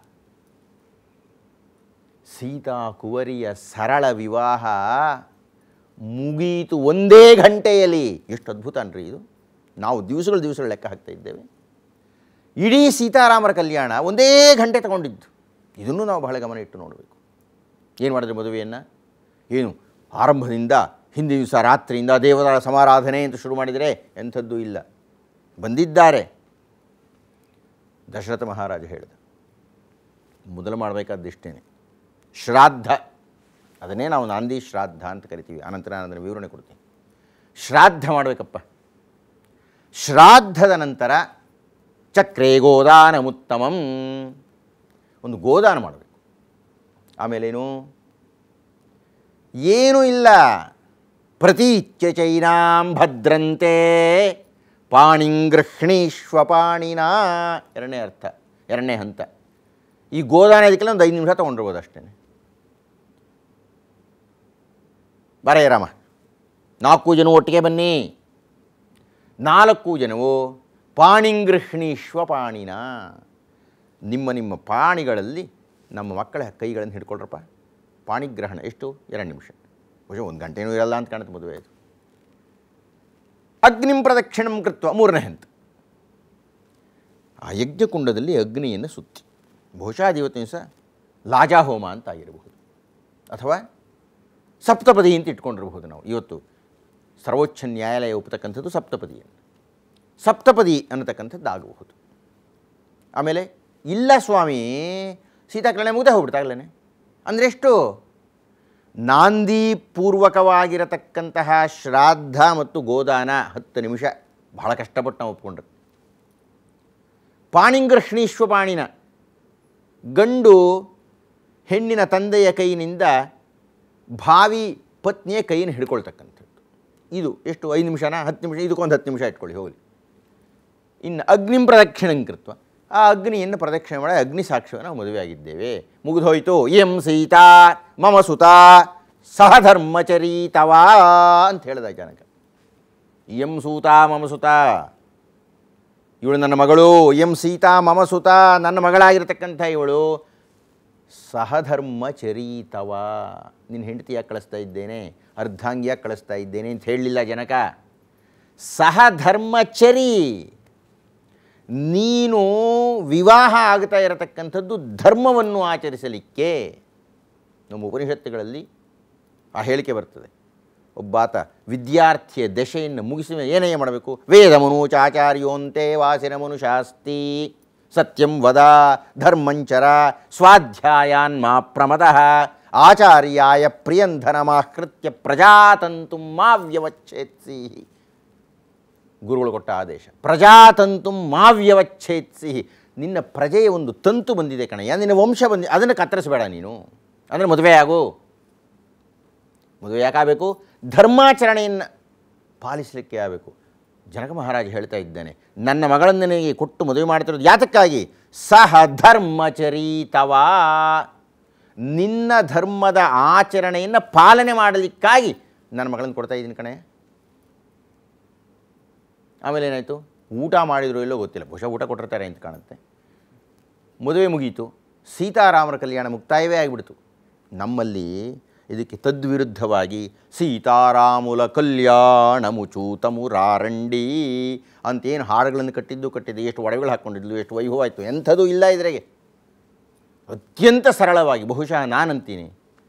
ಸೀತಾ ಕುವರಿಯ ಸರಳ ವಿವಾಹ ಮುಗೀತು ಒಂದೇ ಗಂಟೆಯಲ್ಲಿ ಎಷ್ಟು ಅದ್ಭುತ ಅನ್ರಿ ಇದು ನಾವು ದಿವಸಗಳು ದಿವಸಗಳು ಲೆಕ್ಕ ಹಾಕ್ತಾ ಇದ್ದೇವೆ ಇಡೀ ಸೀತಾರಾಮರ ಕಲ್ಯಾಣ ಒಂದೇ ಗಂಟೆ ತಗೊಂಡಿದ್ದು ಇದನ್ನು ನಾವು ಬಹಳ ಗಮನ ಇಟ್ಟು ನೋಡಬೇಕು ಏನು ಮಾಡಿದ್ರೆ ಮದುವೆಯನ್ನು ಏನು ಆರಂಭದಿಂದ ಹಿಂದಿನ ದಿವಸ ರಾತ್ರಿಯಿಂದ ದೇವರ ಸಮಾರಾಧನೆ ಅಂತ ಶುರು ಮಾಡಿದರೆ ಎಂಥದ್ದೂ ಇಲ್ಲ ಬಂದಿದ್ದಾರೆ ದಶರಥ ಮಹಾರಾಜ ಹೇಳಿದ ಮೊದಲು ಮಾಡಬೇಕಾದ್ದಷ್ಟೇನೆ ಶ್ರಾದ್ದ ಅದನ್ನೇ ನಾವು ನಾಂದಿ ಶ್ರಾದ್ದ ಅಂತ ಕರಿತೀವಿ ಅನಂತರ ನಾನು ಅದನ್ನು ವಿವರಣೆ ಕೊಡ್ತೀನಿ ಶ್ರಾದ್ದ ಮಾಡಬೇಕಪ್ಪ ಶ್ರಾದ್ದದ ನಂತರ ಚಕ್ರೇ ಗೋದಾನಮುತ್ತಮಂ ಒಂದು ಗೋದಾನ ಮಾಡಬೇಕು ಆಮೇಲೇನು ಏನೂ ಇಲ್ಲ ಪ್ರತೀಚ್ಯ ಚೈನಾಂ ಭದ್ರಂತೆ ಪಾಣಿಂಗೃಹ್ಣೀಶ್ವ ಪಾಣಿನ ಎರಡನೇ ಅರ್ಥ ಎರಡನೇ ಹಂತ ಈ ಗೋದಾನ ಇದಕ್ಕೆಲ್ಲ ಒಂದು ಐದು ನಿಮಿಷ ತೊಗೊಂಡಿರ್ಬೋದು ಅಷ್ಟೇ ಬರೇ ರಾಮ ನಾಲ್ಕು ಜನ ಒಟ್ಟಿಗೆ ಬನ್ನಿ ನಾಲ್ಕು ಜನವು ಪಾಣಿಂಗೃಹ್ಣೀಶ್ವ ಪಾಣಿನ ನಿಮ್ಮ ನಿಮ್ಮ ಪಾಣಿಗಳಲ್ಲಿ ನಮ್ಮ ಮಕ್ಕಳ ಕೈಗಳನ್ನು ಹಿಡ್ಕೊಳ್ರಪ್ಪ ಪಾಣಿಗ್ರಹಣ ಎಷ್ಟು ಎರಡು ನಿಮಿಷ ಬಹುಶಃ ಒಂದು ಗಂಟೆನೂ ಇರಲ್ಲ ಅಂತ ಕಾಣುತ್ತೆ ಮದುವೆ ಅದು ಅಗ್ನಿಂ ಪ್ರದಕ್ಷಿಣಂ ಕೃತ್ವ ಮೂರನೇ ಹಂತ ಆ ಯಜ್ಞಕುಂಡದಲ್ಲಿ ಅಗ್ನಿಯನ್ನು ಸುತ್ತಿ ಬಹುಶಃ ಅದು ಇವತ್ತಿನ ದಿವಸ ಲಾಜಾಹೋಮ ಅಂತ ಆಗಿರಬಹುದು ಅಥವಾ ಸಪ್ತಪದಿ ಅಂತ ಇಟ್ಕೊಂಡಿರಬಹುದು ನಾವು ಇವತ್ತು ಸರ್ವೋಚ್ಚ ನ್ಯಾಯಾಲಯ ಒಪ್ಪತಕ್ಕಂಥದ್ದು ಸಪ್ತಪದಿಯನ್ನು ಸಪ್ತಪದಿ ಅನ್ನತಕ್ಕಂಥದ್ದು ಆಗಬಹುದು ಆಮೇಲೆ ಇಲ್ಲ ಸ್ವಾಮಿ ಸೀತಾಕರಣ ಮುಗ್ದೆ ಹೋಗ್ಬಿಡ್ತಾಗಲೇ ಅಂದರೆ ಎಷ್ಟು ನಾಂದಿ ಪೂರ್ವಕವಾಗಿರತಕ್ಕಂತಹ ಶ್ರಾದ್ದ ಮತ್ತು ಗೋದಾನ ಹತ್ತು ನಿಮಿಷ ಬಹಳ ಕಷ್ಟಪಟ್ಟು ನಾವು ಒಪ್ಕೊಂಡ್ರೆ ಪಾಣಿಂಗೃಷ್ಣೀಶ್ವ ಪಾಣಿನ ಗಂಡು ಹೆಣ್ಣಿನ ತಂದೆಯ ಕೈನಿಂದ ಭಾವಿ ಪತ್ನಿಯ ಕೈಯನ್ನು ಹಿಡ್ಕೊಳ್ತಕ್ಕಂಥದ್ದು ಇದು ಎಷ್ಟು ಐದು ನಿಮಿಷನಾ ಹತ್ತು ನಿಮಿಷ ಇದಕ್ಕೊಂದು ಹತ್ತು ನಿಮಿಷ ಇಟ್ಕೊಳ್ಳಿ ಹೋಗಲಿ ಇನ್ನು ಅಗ್ನಿಂ ಪ್ರದಕ್ಷಿಣಂ ಕೃತ್ವ ಆ ಅಗ್ನಿಯನ್ನು ಪ್ರದಕ್ಷಿಣೆ ಮಾಡಿ ಅಗ್ನಿ ಸಾಕ್ಷ್ಯವನ್ನು ನಾವು ಮದುವೆ ಆಗಿದ್ದೇವೆ ಮುಗಿದು ಹೋಯಿತು ಎಂ ಸೀತಾ ಮಮ ಸುತ ಸಹಧರ್ಮಚರೀತವಾ ಅಂತ ಹೇಳಿದ ಜನಕ ಎಂ ಸೂತ ಮಮ ಸುತ ಇವಳು ನನ್ನ ಮಗಳು ಎಂ ಸೀತಾ ಮಮ ಸುತ ನನ್ನ ಮಗಳಾಗಿರ್ತಕ್ಕಂಥ ಇವಳು ಸಹಧರ್ಮಚರೀತವ ನಿನ್ನ ಹೆಂಡತಿಯಾಗಿ ಕಳಿಸ್ತಾ ಇದ್ದೇನೆ ಅರ್ಧಾಂಗಿಯಾಗಿ ಕಳಿಸ್ತಾ ಇದ್ದೇನೆ ಅಂತ ಹೇಳಲಿಲ್ಲ ಜನಕ ಸಹಧರ್ಮಚರಿ ನೀನು ವಿವಾಹ ಆಗ್ತಾ ಇರತಕ್ಕಂಥದ್ದು ಧರ್ಮವನ್ನು ಆಚರಿಸಲಿಕ್ಕೆ ನಮ್ಮ ಉಪನಿಷತ್ತುಗಳಲ್ಲಿ ಆ ಹೇಳಿಕೆ ಬರ್ತದೆ ಒಬ್ಬಾತ ವಿದ್ಯಾರ್ಥಿಯ ದಶೆಯನ್ನು ಮುಗಿಸಿದ ಮೇಲೆ ಏನೇ ಮಾಡಬೇಕು ವೇದಮನು ಚಾಚಾರ್ಯೋಂತೆ ವಾಸಿನಮನು ಶಾಸ್ತಿ ಸತ್ಯಂ ವದ ಧರ್ಮಂಚರ ಸ್ವಾಧ್ಯಾಯಾನ್ ಮಾ ಪ್ರಮದಃ ಆಚಾರ್ಯಾಯ ಪ್ರಿಯಂಧನಮಾಹೃತ್ಯ ಪ್ರಜಾತಂತು ಮಾ ವ್ಯವಚ್ಛೇತ್ಸಿ ಗುರುಗಳು ಕೊಟ್ಟ ಆದೇಶ ಪ್ರಜಾತಂತು ಮಾವ್ಯವಚ್ಛೇತ್ಸಿ ನಿನ್ನ ಪ್ರಜೆಯ ಒಂದು ತಂತು ಬಂದಿದೆ ಕಣಯ್ಯ ನಿನ್ನ ವಂಶ ಬಂದಿ ಅದನ್ನು ಕತ್ತರಿಸಬೇಡ ನೀನು ಅಂದರೆ ಮದುವೆ ಆಗು ಮದುವೆ ಯಾಕಾಗಬೇಕು ಧರ್ಮಾಚರಣೆಯನ್ನು ಪಾಲಿಸಲಿಕ್ಕೆ ಆಗಬೇಕು ಜನಕ ಮಹಾರಾಜ ಹೇಳ್ತಾ ಇದ್ದಾನೆ ನನ್ನ ಮಗಳನ್ನು ನಿನಗೆ ಕೊಟ್ಟು ಮದುವೆ ಮಾಡ್ತಿರೋದು ಯಾತಕ್ಕಾಗಿ ಸಹ ಧರ್ಮಚರೀತವಾ ನಿನ್ನ ಧರ್ಮದ ಆಚರಣೆಯನ್ನು ಪಾಲನೆ ಮಾಡಲಿಕ್ಕಾಗಿ ನನ್ನ ಮಗಳನ್ನು ಕೊಡ್ತಾ ಇದ್ದೀನಿ ಕಣೆ ಆಮೇಲೆ ಏನಾಯಿತು ಊಟ ಮಾಡಿದ್ರು ಇಲ್ಲೋ ಗೊತ್ತಿಲ್ಲ ಬಹುಶಃ ಊಟ ಕೊಟ್ಟಿರ್ತಾರೆ ಅಂತ ಕಾಣುತ್ತೆ ಮದುವೆ ಮುಗೀತು ಸೀತಾರಾಮರ ಕಲ್ಯಾಣ ಮುಕ್ತಾಯವೇ ಆಗಿಬಿಡ್ತು ನಮ್ಮಲ್ಲಿ ಇದಕ್ಕೆ ತದ್ವಿರುದ್ಧವಾಗಿ ಸೀತಾರಾಮುಲ ಕಲ್ಯಾಣ ಮುಚೂತ ಮುರಾರಂಡಿ ಅಂತೇನು ಹಾಡುಗಳನ್ನು ಕಟ್ಟಿದ್ದು ಕಟ್ಟಿದ್ದು ಎಷ್ಟು ಒಡವೆಗಳು ಹಾಕ್ಕೊಂಡಿದ್ಲು ಎಷ್ಟು ವೈಭವ ಆಯಿತು ಎಂಥದೂ ಇಲ್ಲ ಇದ್ರಾಗೆ ಅತ್ಯಂತ ಸರಳವಾಗಿ ಬಹುಶಃ ನಾನಂತೀನಿ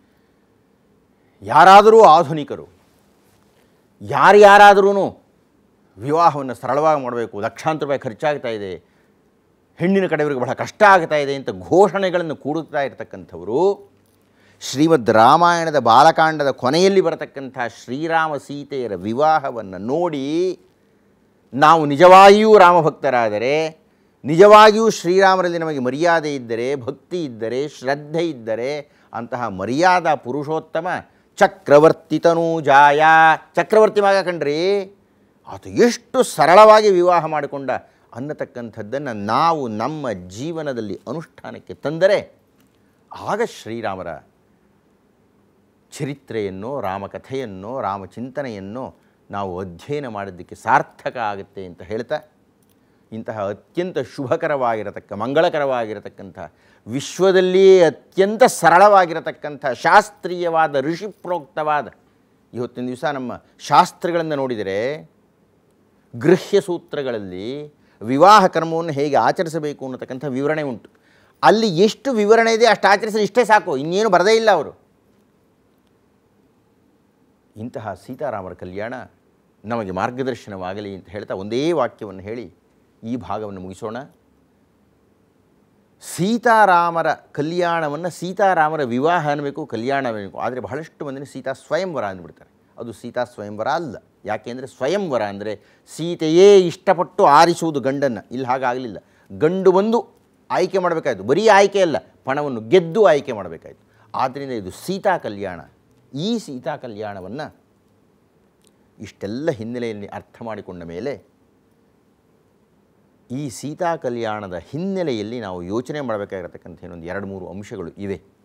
ಯಾರಾದರೂ ಆಧುನಿಕರು ಯಾರ್ಯಾರಾದ್ರೂ ವಿವಾಹವನ್ನು ಸರಳವಾಗಿ ಮಾಡಬೇಕು ಲಕ್ಷಾಂತರ ರೂಪಾಯಿ ಖರ್ಚಾಗ್ತಾ ಇದೆ ಹೆಣ್ಣಿನ ಕಡೆಯವರಿಗೆ ಬಹಳ ಕಷ್ಟ ಆಗ್ತಾ ಇದೆ ಅಂತ ಘೋಷಣೆಗಳನ್ನು ಕೂಡುತ್ತಾ ಇರತಕ್ಕಂಥವರು ಶ್ರೀಮದ್ ರಾಮಾಯಣದ ಬಾಲಕಾಂಡದ ಕೊನೆಯಲ್ಲಿ ಬರತಕ್ಕಂಥ ಶ್ರೀರಾಮ ಸೀತೆಯರ ವಿವಾಹವನ್ನು ನೋಡಿ ನಾವು ನಿಜವಾಗಿಯೂ ರಾಮಭಕ್ತರಾದರೆ ನಿಜವಾಗಿಯೂ ಶ್ರೀರಾಮರಲ್ಲಿ ನಮಗೆ ಮರ್ಯಾದೆ ಇದ್ದರೆ ಭಕ್ತಿ ಇದ್ದರೆ ಶ್ರದ್ಧೆ ಇದ್ದರೆ ಅಂತಹ ಮರ್ಯಾದಾ ಪುರುಷೋತ್ತಮ ಚಕ್ರವರ್ತಿ ತನೂಜಾಯ ಚಕ್ರವರ್ತಿ ಮಗ ಕಣ್ರಿ ಆತ ಎಷ್ಟು ಸರಳವಾಗಿ ವಿವಾಹ ಮಾಡಿಕೊಂಡ ಅನ್ನತಕ್ಕಂಥದ್ದನ್ನು ನಾವು ನಮ್ಮ ಜೀವನದಲ್ಲಿ ಅನುಷ್ಠಾನಕ್ಕೆ ತಂದರೆ ಆಗ ಶ್ರೀರಾಮರ ಚರಿತ್ರೆಯನ್ನು ರಾಮಕಥೆಯನ್ನು ರಾಮಚಿಂತನೆಯನ್ನು ನಾವು ಅಧ್ಯಯನ ಮಾಡಿದ್ದಕ್ಕೆ ಸಾರ್ಥಕ ಆಗುತ್ತೆ ಅಂತ ಹೇಳ್ತಾ ಇಂತಹ ಅತ್ಯಂತ ಶುಭಕರವಾಗಿರತಕ್ಕ ಮಂಗಳಕರವಾಗಿರತಕ್ಕಂಥ ವಿಶ್ವದಲ್ಲಿಯೇ ಅತ್ಯಂತ ಸರಳವಾಗಿರತಕ್ಕಂಥ ಶಾಸ್ತ್ರೀಯವಾದ ಋಷಿಪ್ರೋಕ್ತವಾದ ಇವತ್ತಿನ ದಿವಸ ನಮ್ಮ ಶಾಸ್ತ್ರಗಳನ್ನು ನೋಡಿದರೆ ಗೃಹ್ಯ ಸೂತ್ರಗಳಲ್ಲಿ ವಿವಾಹ ಕರ್ಮವನ್ನು ಹೇಗೆ ಆಚರಿಸಬೇಕು ಅನ್ನತಕ್ಕಂಥ ವಿವರಣೆ ಉಂಟು ಅಲ್ಲಿ ಎಷ್ಟು ವಿವರಣೆ ಇದೆ ಅಷ್ಟು ಆಚರಿಸಲು ಇಷ್ಟೇ ಸಾಕು ಇನ್ನೇನು ಬರದೇ ಇಲ್ಲ ಅವರು ಇಂತಹ ಸೀತಾರಾಮರ ಕಲ್ಯಾಣ ನಮಗೆ ಮಾರ್ಗದರ್ಶನವಾಗಲಿ ಅಂತ ಹೇಳ್ತಾ ಒಂದೇ ವಾಕ್ಯವನ್ನು ಹೇಳಿ ಈ ಭಾಗವನ್ನು ಮುಗಿಸೋಣ ಸೀತಾರಾಮರ ಕಲ್ಯಾಣವನ್ನು ಸೀತಾರಾಮರ ವಿವಾಹ ಅನ್ನಬೇಕು ಕಲ್ಯಾಣ ಅನ್ನಬೇಕು ಆದರೆ ಬಹಳಷ್ಟು ಮಂದಿನ ಸೀತಾ ಸ್ವಯಂವರ ಅಂದ್ಬಿಡ್ತಾರೆ ಅದು ಸೀತಾ ಸ್ವಯಂವರ ಅಲ್ಲ ಯಾಕೆಂದರೆ ಸ್ವಯಂವರ ಅಂದರೆ ಸೀತೆಯೇ ಇಷ್ಟಪಟ್ಟು ಆರಿಸುವುದು ಗಂಡನ್ನು ಇಲ್ಲಿ ಹಾಗಾಗಲಿಲ್ಲ ಗಂಡು ಬಂದು ಆಯ್ಕೆ ಮಾಡಬೇಕಾಯಿತು ಬರೀ ಆಯ್ಕೆ ಅಲ್ಲ ಪಣವನ್ನು ಗೆದ್ದು ಆಯ್ಕೆ ಮಾಡಬೇಕಾಯಿತು ಆದ್ದರಿಂದ ಇದು ಸೀತಾ ಕಲ್ಯಾಣ ಈ ಸೀತಾ ಕಲ್ಯಾಣವನ್ನು ಇಷ್ಟೆಲ್ಲ ಹಿನ್ನೆಲೆಯಲ್ಲಿ ಅರ್ಥ ಮಾಡಿಕೊಂಡ ಮೇಲೆ ಈ ಸೀತಾ ಕಲ್ಯಾಣದ ಹಿನ್ನೆಲೆಯಲ್ಲಿ ನಾವು ಯೋಚನೆ ಮಾಡಬೇಕಾಗಿರತಕ್ಕಂಥ ಇನ್ನೊಂದು ಎರಡು ಮೂರು ಅಂಶಗಳು ಇವೆ